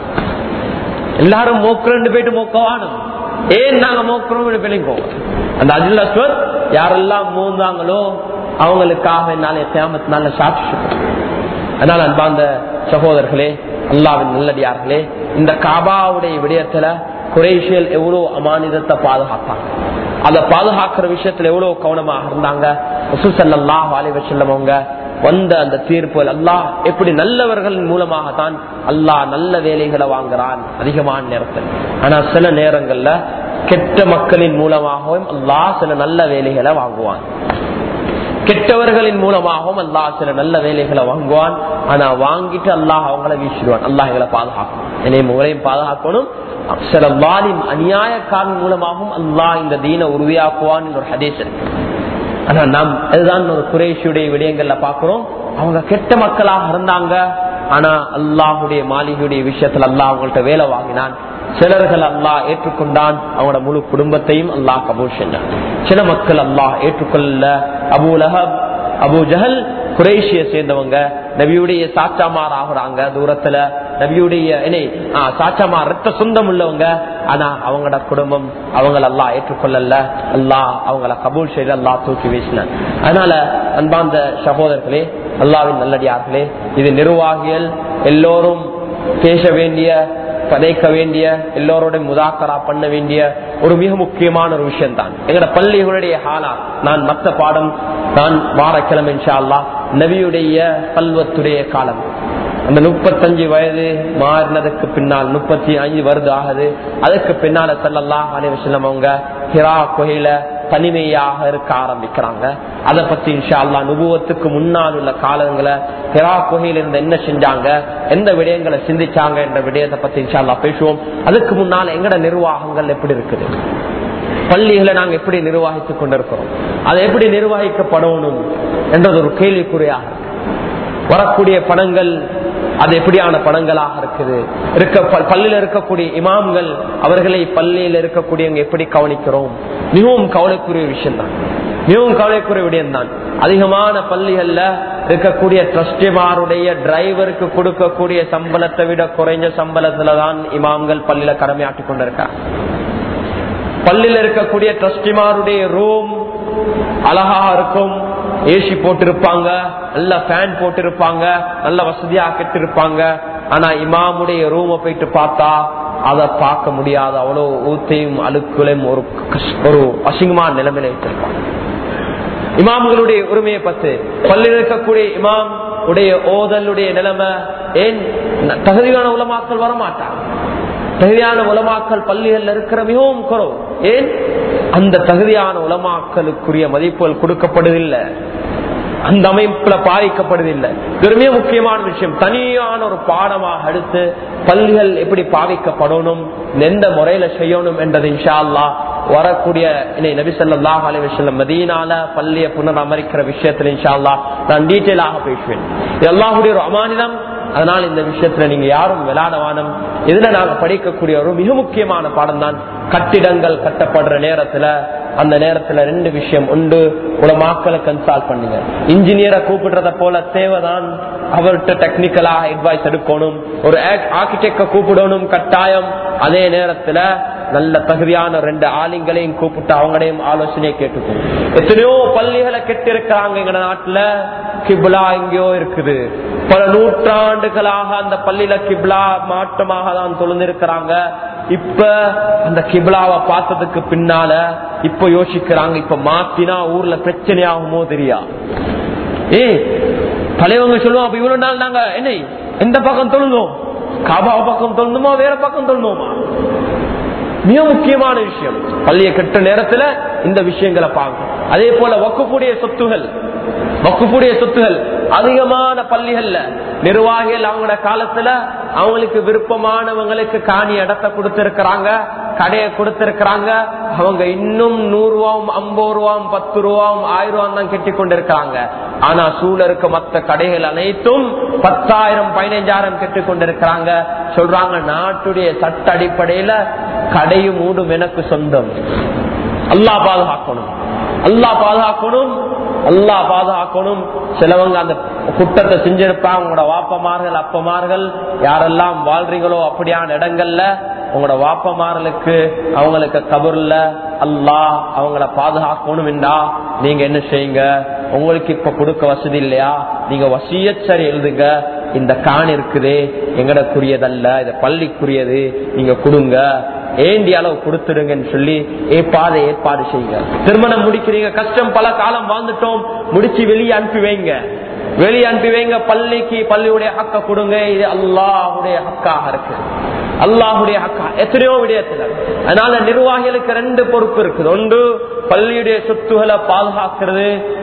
எல்லாரும் மோக்குறேன்னு போயிட்டு மோக்கவானும் ஏன் நாங்க மோக்குறோம் விளங்கோம் அந்த அஜுல் அஸ்வத் யாரெல்லாம் மூந்தாங்களோ அவங்களுக்காக என்னால தேமத்தினால சாட்சி சொல்றேன் அதனால அன்பாந்த சகோதரர்களே அல்லாவின் நல்லடியார்களே இந்த காபாவுடைய விடயத்துல குரேஷியல் எவ்வளவு அமானிதத்தை பாதுகாத்தாங்க அதை பாதுகாக்கிற விஷயத்துல எவ்வளவு கவனமாக இருந்தாங்க ரசூசல்லாஹ் அலைவ செல்லவங்க வந்த அந்த தீர்ப்பு அல்லாஹ் எப்படி நல்லவர்கள் மூலமாகத்தான் அல்லாஹ் நல்ல வேலைகளை வாங்குறான் அதிகமான நேரத்தில் ஆனா சில நேரங்கள்ல கெட்ட மக்களின் மூலமாகவும் அல்லாஹ் சில நல்ல வேலைகளை வாங்குவான் கெட்டவர்களின் மூலமாகவும் அல்லாஹ் சில நல்ல வேலைகளை வாங்குவான் ஆனா வாங்கிட்டு அல்லாஹ் அவங்கள வீசிடுவான் அல்லாஹ் எங்களை பாதுகாக்கும் என்னை முறையும் பாதுகாக்கணும் சில வாலிம் அநியாயக்காரன் மூலமாகவும் அல்லாஹ் இந்த தீன உறுதியாக்குவான் ஒரு ஹதேஸ் இருக்கு ஆனா நாம் அதுதான் ஒரு குறைஷியுடைய விடயங்கள்ல பாக்குறோம் அவங்க கெட்ட மக்களாக இருந்தாங்க ஆனா அல்லாஹுடைய மாளிகையுடைய விஷயத்துல அல்லாஹ் அவங்கள்ட்ட வேலை வாங்கினான் சிலர்கள் அல்லாஹ் ஏற்றுக்கொண்டான் அவங்களோட முழு குடும்பத்தையும் அல்லாஹ் கபூல் செஞ்சான் சில மக்கள் அல்லாஹ் ஏற்றுக்கொள்ள அபு லஹப் அபு ஜஹல் குரேஷிய சேர்ந்தவங்க நபியுடைய சாச்சாமார் ஆகுறாங்க தூரத்துல நபியுடைய என்ன சாச்சாமா ரத்த சொந்தம் உள்ளவங்க ஆனா அவங்களோட குடும்பம் அவங்கள எல்லாம் ஏற்றுக்கொள்ளல அல்லாஹ் அவங்கள கபூல் செய்து அல்லா தூக்கி வீசினார் அதனால அன்பார்ந்த சகோதரர்களே அல்லாவின் நல்லடியார்களே இது நிர்வாகிகள் எல்லோரும் பேச வேண்டிய பதைக்க வேண்டிய எல்லோரோட முதாக்கரா பண்ண வேண்டிய ஒரு மிக முக்கியமான ஒரு விஷயம் தான் எங்கட பள்ளிகளுடைய ஹாலா நான் மத்த பாடம் நான் வாரக்கிழமை அல்லா நபியுடைய கல்வத்துடைய காலம் அந்த முப்பத்தஞ்சு வயது மாறினதுக்கு பின்னால் முப்பத்தி அஞ்சு வருது ஆகுது அதுக்கு பின்னால செல்லலாம் அனைவசம் அவங்க ஹிரா குகையில தனிமையாக இருக்க ஆரம்பிக்கிறாங்க அதை பத்தி இன்ஷா அல்லா நுபுவத்துக்கு முன்னால் உள்ள காலங்களை ஹிரா குகையில இருந்து என்ன செஞ்சாங்க எந்த விடயங்களை சிந்திச்சாங்க என்ற விடயத்தை பத்தி இன்ஷா அல்லா பேசுவோம் அதுக்கு முன்னால் எங்கட நிர்வாகங்கள் எப்படி இருக்குது பள்ளிகளை நாங்க எப்படி நிர்வகித்துக் கொண்டிருக்கிறோம் அதை எப்படி நிர்வகிக்கப்படணும் என்றது ஒரு கேள்விக்குறியாக இருக்கு வரக்கூடிய படங்கள் அது எப்படியான படங்களாக இருக்குது இருக்க பள்ளியில இருக்கக்கூடிய இமாம்கள் அவர்களை பள்ளியில் இருக்கக்கூடியவங்க எப்படி கவனிக்கிறோம் மிகவும் கவலைக்குரிய விஷயம் தான் மிகவும் கவலைக்குரிய விடயம் தான் அதிகமான பள்ளிகள்ல இருக்கக்கூடிய டிரஸ்டிமாருடைய டிரைவருக்கு கொடுக்கக்கூடிய சம்பளத்தை விட குறைஞ்ச சம்பளத்துல தான் இமாம்கள் பள்ளியில கடமையாற்றிக் கொண்டிருக்காங்க பள்ளியில இருக்கக்கூடிய டிரஸ்டிமாருடைய ரூம் அழகா இருக்கும் ஏசி போட்டிருப்பாங்க நல்ல ஃபேன் போட்டிருப்பாங்க நல்ல வசதியா கெட்டிருப்பாங்க ஆனா இமாமுடைய ரூம போயிட்டு பார்த்தா அதை பார்க்க முடியாது அவ்வளவு ஊத்தையும் அழுக்குலையும் ஒரு ஒரு அசிங்கமான நிலைமையில வச்சிருப்பாங்க இமாம்களுடைய உரிமையை பத்து பள்ளியில் இருக்கக்கூடிய இமாம் உடைய ஓதலுடைய நிலைமை ஏன் தகுதியான உலமாக்கள் வரமாட்டாங்க தகுதியான உலமாக்கல் பள்ளிகள்ல இருக்கிற மிகவும் குறவு ஏன் அந்த தகுதியான உலமாக்களுக்குரிய மதிப்புகள் கொடுக்கப்படுவதில்லை அந்த அமைப்புல பாதிக்கப்படுவதில்லை இது மிக முக்கியமான விஷயம் தனியான ஒரு பாடமாக எடுத்து பள்ளிகள் எப்படி பாவிக்கப்படணும் எந்த முறையில செய்யணும் என்றது இன்ஷா அல்லா வரக்கூடிய நபிசல்லாஹ் அலிவசல்லம் மதீனால பள்ளியை புனரமரிக்கிற விஷயத்துல இன்ஷா அல்லா நான் டீட்டெயிலாக பேசுவேன் இது அல்லாஹுடைய ஒரு அமானிதம் அதனால் இந்த விஷயத்துல நீங்க யாரும் விளையாடவானம் இதுல நாங்க படிக்கக்கூடிய ஒரு மிக முக்கியமான பாடம் தான் கட்டிடங்கள் கட்டப்படுற நேரத்துல அந்த நேரத்துல ரெண்டு விஷயம் உண்டு உலமாக்களை கன்சால்ட் பண்ணுங்க இன்ஜினியரை கூப்பிடுறத போல தேவைதான் அவர்கிட்ட டெக்னிக்கலா அட்வைஸ் எடுக்கணும் ஒரு ஆர்கிடெக்ட கூப்பிடணும் கட்டாயம் அதே நேரத்துல நல்ல தகுதியான ரெண்டு ஆளுங்களையும் கூப்பிட்டு அவங்களையும் ஆலோசனையை கேட்டுக்கணும் எத்தனையோ பள்ளிகளை கெட்டு இருக்கிறாங்க எங்க நாட்டுல கிப்லா எங்கேயோ இருக்குது பல நூற்றாண்டுகளாக அந்த பள்ளியில கிப்லா மாற்றமாக தான் தொழுந்திருக்கிறாங்க இப்ப அந்த கிப்லாவை பார்த்ததுக்கு பின்னால இப்ப யோசிக்கிறாங்க இப்ப மாத்தினா ஊர்ல பிரச்சனை ஆகுமோ தெரியா ஏ தலைவங்க சொல்லுவோம் அப்ப இவ்வளவு நாள் நாங்க என்ன எந்த பக்கம் தொழுந்தோம் காபாவை பக்கம் தொழணுமா வேற பக்கம் தொழணுமா மிக முக்கியமான விஷயம் பள்ளியை கட்ட நேரத்துல இந்த விஷயங்களை பார்க்கணும் அதே போல வக்குப்புடைய சொத்துகள் வக்குப்புடைய சொத்துகள் அதிகமான பள்ளிகள்ல நிர்வாகிகள் அவங்களோட காலத்துல அவங்களுக்கு விருப்பமானவங்களுக்கு காணி இடத்தை கொடுத்திருக்கிறாங்க கடையை கொடுத்திருக்கிறாங்க அவங்க இன்னும் நூறு ரூபாவும் ஐம்பது ரூபாவும் பத்து ரூபாவும் ஆயிரம் ரூபாயும் தான் கெட்டி கொண்டிருக்கிறாங்க ஆனா சூழ இருக்க மத்த கடைகள் அனைத்தும் பத்தாயிரம் பதினைஞ்சாயிரம் கெட்டி கொண்டிருக்கிறாங்க சொல்றாங்க நாட்டுடைய சட்ட அடிப்படையில கடையும் மூடும் எனக்கு சொந்தம் அல்லா பாதுகாக்கணும் அல்லா பாதுகாக்கணும் அல்லா பாதுகாக்கணும் சிலவங்க அந்த குற்றத்தை செஞ்சிருப்பாங்க உங்களோட வாப்பமார்கள் அப்பமார்கள் யாரெல்லாம் வாழ்றீங்களோ அப்படியான இடங்கள்ல உங்களோட வாப்பமார்களுக்கு அவங்களுக்கு கபர்ல அல்லாஹ் அவங்கள பாதுகாக்கணும் என்றா நீங்க என்ன செய்யுங்க உங்களுக்கு இப்ப கொடுக்க வசதி இல்லையா நீங்க வசிய சரி எழுதுங்க இந்த கான் இருக்குது எங்கடக்குரியதல்ல இது பள்ளிக்குரியது நீங்க கொடுங்க ஏண்டி அளவு கொடுத்துடுங்கன்னு சொல்லி ஏற்பாடு ஏற்பாடு செய்யுங்க திருமணம் முடிக்கிறீங்க கஷ்டம் பல காலம் வாழ்ந்துட்டோம் முடிச்சு வெளியே அனுப்பி வைங்க வெளியே அனுப்பி வைங்க பள்ளிக்கு பள்ளியுடைய ஹக்க கொடுங்க இது அல்லாஹுடைய ஹக்காக இருக்கு அல்லாஹுடைய ஹக்கா எத்தனையோ விடயத்துல அதனால நிர்வாகிகளுக்கு ரெண்டு பொறுப்பு இருக்குது ஒன்று பள்ளியுடைய சொத்துகளை பாதுகாக்கிறது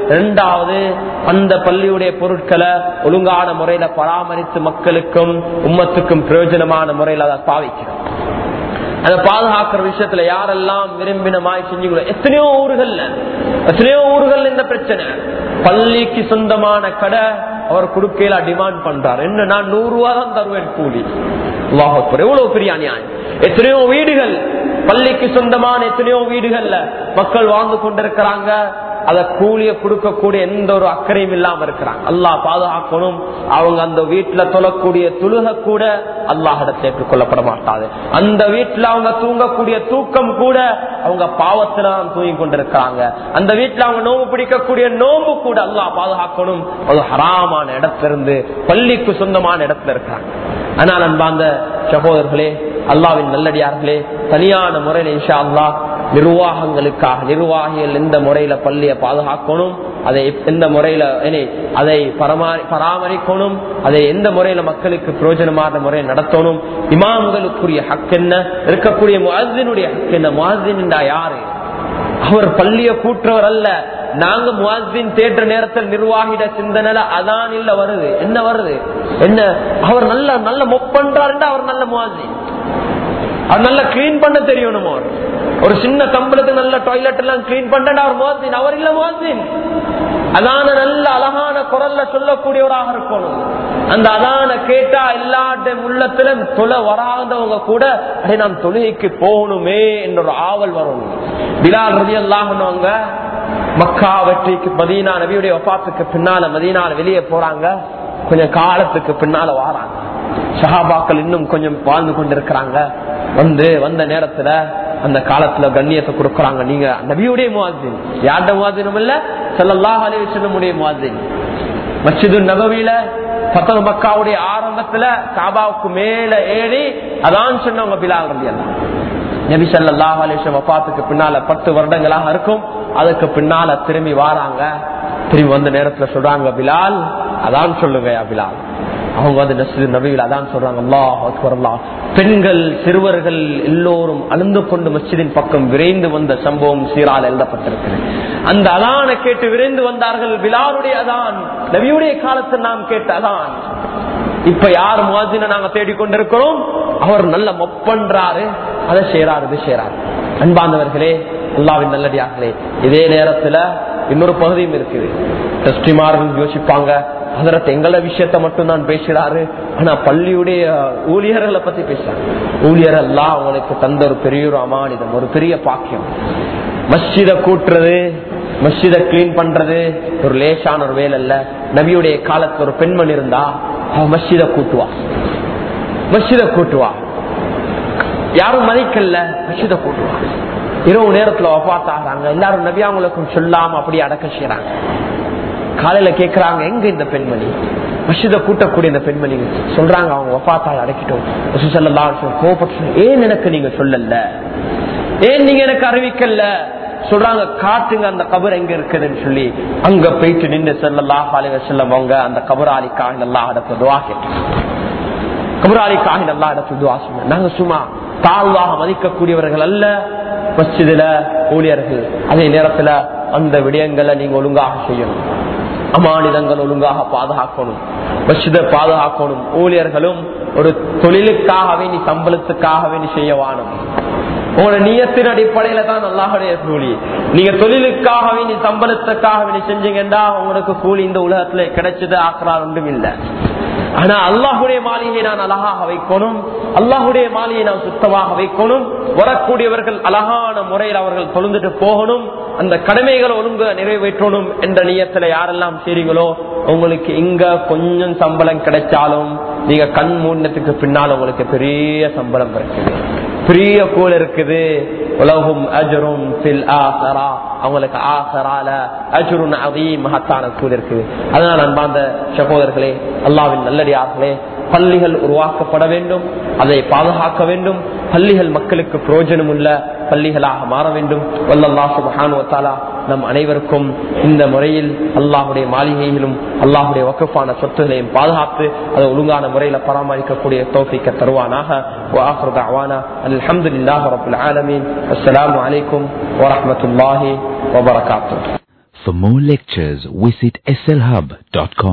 இரண்டாவது அந்த பள்ளியுடைய பொருட்களை ஒழுங்கான முறையில பராமரித்து மக்களுக்கும் உம்மத்துக்கும் பிரயோஜனமான முறையில் அதை பாவிக்கணும் அதை பாதுகாக்கிற விஷயத்துல யாரெல்லாம் விரும்பினமாய் செஞ்சீங்களோ எத்தனையோ ஊர்கள்ல எத்தனையோ ஊர்கள் இந்த பிரச்சனை பள்ளிக்கு சொந்தமான கடை அவர் குடுக்கையில டிமாண்ட் பண்றார் என்ன நான் நூறு ரூபா தான் தருவேன் கூலி அல்லாஹ் அக்பர். எவ்வளவு பெரிய அநியாயம் எத்தனையோ வீடுகள் பள்ளிக்கு சொந்தமான எத்தனையோ வீடுகள்ல மக்கள் வாழ்ந்து கொண்டிருக்கிறாங்க அத கூலிய கொடுக்கக்கூடிய எந்த ஒரு அக்கறையும் இல்லாம இருக்கிறாங்க அல்லாஹ் பாதுகாக்கணும் அவங்க அந்த வீட்டுல தொழக்கூடிய துழுக கூட அல்லாஹிடத்தை ஏற்றுக்கொள்ளப்பட மாட்டாது அந்த வீட்டுல அவங்க தூங்கக்கூடிய தூக்கம் கூட அவங்க பாவத்துல தான் தூங்கி கொண்டிருக்கிறாங்க அந்த வீட்டுல அவங்க நோம்பு பிடிக்கக்கூடிய நோம்பு கூட அல்லாஹ் பாதுகாக்கணும் அது ஹராமான இடத்திலிருந்து பள்ளிக்கு சொந்தமான இடத்துல இருக்கிறாங்க ஆனால் அன்பாந்த சகோதரர்களே அல்லாவின் நல்லடியார்களே தனியான முறையில் இன்ஷா அல்லாஹ் நிர்வாகங்களுக்காக நிர்வாகிகள் எந்த முறையில பள்ளியை பாதுகாக்கணும் அதை எந்த முறையில இனி அதை பரமா- பராமரிக்கணும் அதை எந்த முறையில மக்களுக்கு பிரயோஜனமான முறையில் நடத்தணும் இமாம்களுக்குரிய ஹக் என்ன இருக்கக்கூடிய முஅஸ்ஸினுடைய ஹக் என்ன முஅஸ்ஸின் யாரு அவர் பள்ளிய கூட்டுறவர் அல்ல நாங்க முவாசின் தேற்ற நேரத்தில் நிர்வாகிட சிந்தனைல அதான் இல்ல வருது என்ன வருது என்ன அவர் நல்ல நல்ல மொப்பன்றாருண்டா அவர் நல்ல முவாசின் அவர் நல்லா கிளீன் பண்ண தெரியணும் அவர் ஒரு சின்ன கம்பளத்துக்கு நல்ல டாய்லெட் எல்லாம் கிளீன் பண்ண அவர் முவாசின் அவர் இல்ல முவாசின் அதான நல்ல அழகான குரல்ல சொல்லக்கூடியவராக இருக்கணும் அந்த அதான கேட்டா எல்லாட்ட உள்ளத்திலும் தொலை வராதவங்க கூட அடே நாம் தொழுகைக்கு போகணுமே என்ற ஒரு ஆவல் வரணும் பிலால் ரதி அல்லாஹனவங்க மக்கா வெற்றிக்கு மதீனா நபியுடைய ஒப்பாத்துக்கு பின்னால மதீனால வெளியே போறாங்க கொஞ்சம் காலத்துக்கு பின்னால வாராங்க சஹாபாக்கள் இன்னும் கொஞ்சம் வாழ்ந்து கொண்டிருக்கிறாங்க வந்து வந்த நேரத்துல அந்த காலத்துல கண்ணியத்தை கொடுக்கறாங்க நீங்க நபியுடைய முவாசின் யார்ட முவாசினும் இல்ல செல்லல்லாஹ் அலிவசனுடைய முவாசின் மஸ்ஜிது நபவியில பத்தக மக்காவுடைய ஆரம்பத்துல காபாவுக்கு மேல ஏறி அதான் சொன்னவங்க பிலால் ரதி எல்லாம் நபி ஸல்லல்லாஹு அலைஹி வஸல்லம் வஃபாத்துக்கு பின்னால பத்து வருடங்களாக இருக்கும் அதுக்கு பின்னால திரும்பி வாராங்க திரும்பி வந்த நேரத்துல சொல்றாங்க பிலால் அதான் சொல்லுங்க யா பிலால் அவங்க வந்து நஸ்ரு நபிகள் அதான் சொல்றாங்க அல்லாஹ் அக்பர் அல்லாஹ் பெண்கள் சிறுவர்கள் எல்லோரும் அழுந்து கொண்டு மஸ்ஜிதின் பக்கம் விரைந்து வந்த சம்பவம் சீரால் எழுதப்பட்டிருக்கிறது அந்த அதான கேட்டு விரைந்து வந்தார்கள் பிலாலுடைய அதான் நபியுடைய காலத்தில் நாம் கேட்ட அதான் இப்ப யார் முவாசின நாங்க தேடிக்கொண்டிருக்கிறோம் அவர் நல்ல மொப்பன்றாரு அதை செய்யறாரு இது செய்யறாரு அன்பாந்தவர்களே அல்லாவின் நல்லடியார்களே இதே நேரத்துல இன்னொரு பகுதியும் இருக்குது டெஸ்டிமார்கள் யோசிப்பாங்க அதற்கு எங்கள விஷயத்த மட்டும் தான் பேசுறாரு ஆனா பள்ளியுடைய ஊழியர்களை பத்தி பேசுறாங்க ஊழியர் எல்லாம் அவங்களுக்கு தந்த ஒரு பெரிய ஒரு அமானிதம் ஒரு பெரிய பாக்கியம் மஸ்ஜித கூட்டுறது மஸ்ஜித கிளீன் பண்றது ஒரு லேசான ஒரு வேலை இல்ல நபியுடைய காலத்துல ஒரு பெண்மணி இருந்தா அவ மஸ்ஜித கூட்டுவா மஸ்ஜித கூட்டுவா யாரும் மதிக்கல மஸ்ஜித கூட்டுவா இரவு நேரத்துல வபாத்தாகிறாங்க எல்லாரும் நபி அவங்களுக்கும் சொல்லாம அப்படி அடக்க செய்யறாங்க காலையில கேக்குறாங்க எங்க இந்த பெண்மணி மசித கூட்டக்கூடிய இந்த பெண்மணி சொல்றாங்க அவங்க வபாத்தால் அடக்கிட்டோம் கோபப்பட்டு ஏன் எனக்கு நீங்க சொல்லல ஏன் நீங்க எனக்கு அறிவிக்கல சொல்றாங்க காட்டுங்க அந்த கபர் எங்க இருக்குதுன்னு சொல்லி அங்க போயிட்டு நின்று செல்லலாம் பாலிவ செல்லம் அவங்க அந்த கபராளிக்காக நல்லா அடப்பு துவா கேட்டாங்க கபராளிக்காக நல்லா அடப்பு துவா சொன்ன நாங்க சும்மா தாழ்வாக மதிக்கக்கூடியவர்கள் அல்ல மஸ்ஜிதுல ஊழியர்கள் அதே நேரத்துல அந்த விடயங்களை நீங்க ஒழுங்காக செய்யணும் அமானிதங்கள் ஒழுங்காக பாதுகாக்கணும் மஸ்ஜித பாதுகாக்கணும் ஊழியர்களும் ஒரு தொழிலுக்காகவே நீ சம்பளத்துக்காகவே நீ செய்ய வாணும் உங்களோட நீயத்தின் அடிப்படையில தான் நல்லாவுடைய கூலி நீங்க தொழிலுக்காகவே நீ சம்பளத்துக்காகவே நீ செஞ்சீங்கன்னா உங்களுக்கு கூலி இந்த உலகத்துல கிடைச்சது ஆக்கிறா ஒன்றும் இல்லை ஆனா அல்லாஹுடைய மாளிகையை நான் அழகாக வைக்கணும் அல்லாஹுடைய மாளிகையை நான் சுத்தமாக வைக்கணும் வரக்கூடியவர்கள் அழகான முறையில் அவர்கள் தொழுந்துட்டு போகணும் அந்த கடமைகளை ஒழுங்க நிறைவேற்றணும் என்ற நியத்துல யாரெல்லாம் செய்றீங்களோ உங்களுக்கு இங்க கொஞ்சம் சம்பளம் கிடைச்சாலும் நீங்க கண் மூடத்துக்கு பின்னால் உங்களுக்கு பெரிய சம்பளம் இருக்குது பெரிய கூல் இருக்குது உலகும் அஜரும் அவங்களுக்கு ஆசரால அஜுருன் அதையும் மகத்தான கூல் இருக்குது அதனால் அன்பாந்த சகோதரர்களே அல்லாவின் நல்லடியார்களே பள்ளிகள் உருவாக்கப்பட வேண்டும் அதை பாதுகாக்க வேண்டும் பள்ளிகள் மக்களுக்கு பிரயோஜனம் உள்ள பள்ளிகளாக மாற வேண்டும் வல்லல்லா சுபஹானுவத்தாலா நம் அனைவருக்கும் இந்த முறையில் அல்லாஹுடைய மாளிகையிலும் அல்லாஹுடைய வகுப்பான சொத்துகளையும் பாதுகாத்து அதை ஒழுங்கான முறையில பராமரிக்கக்கூடிய தோப்பிக்க தருவானாக அலமதுல்லாஹ் ரபுல் ஆலமீன் அஸ்லாம் வலைக்கும் வரமத்துல்லாஹி வபரகாத்து For more lectures, visit slhub.com.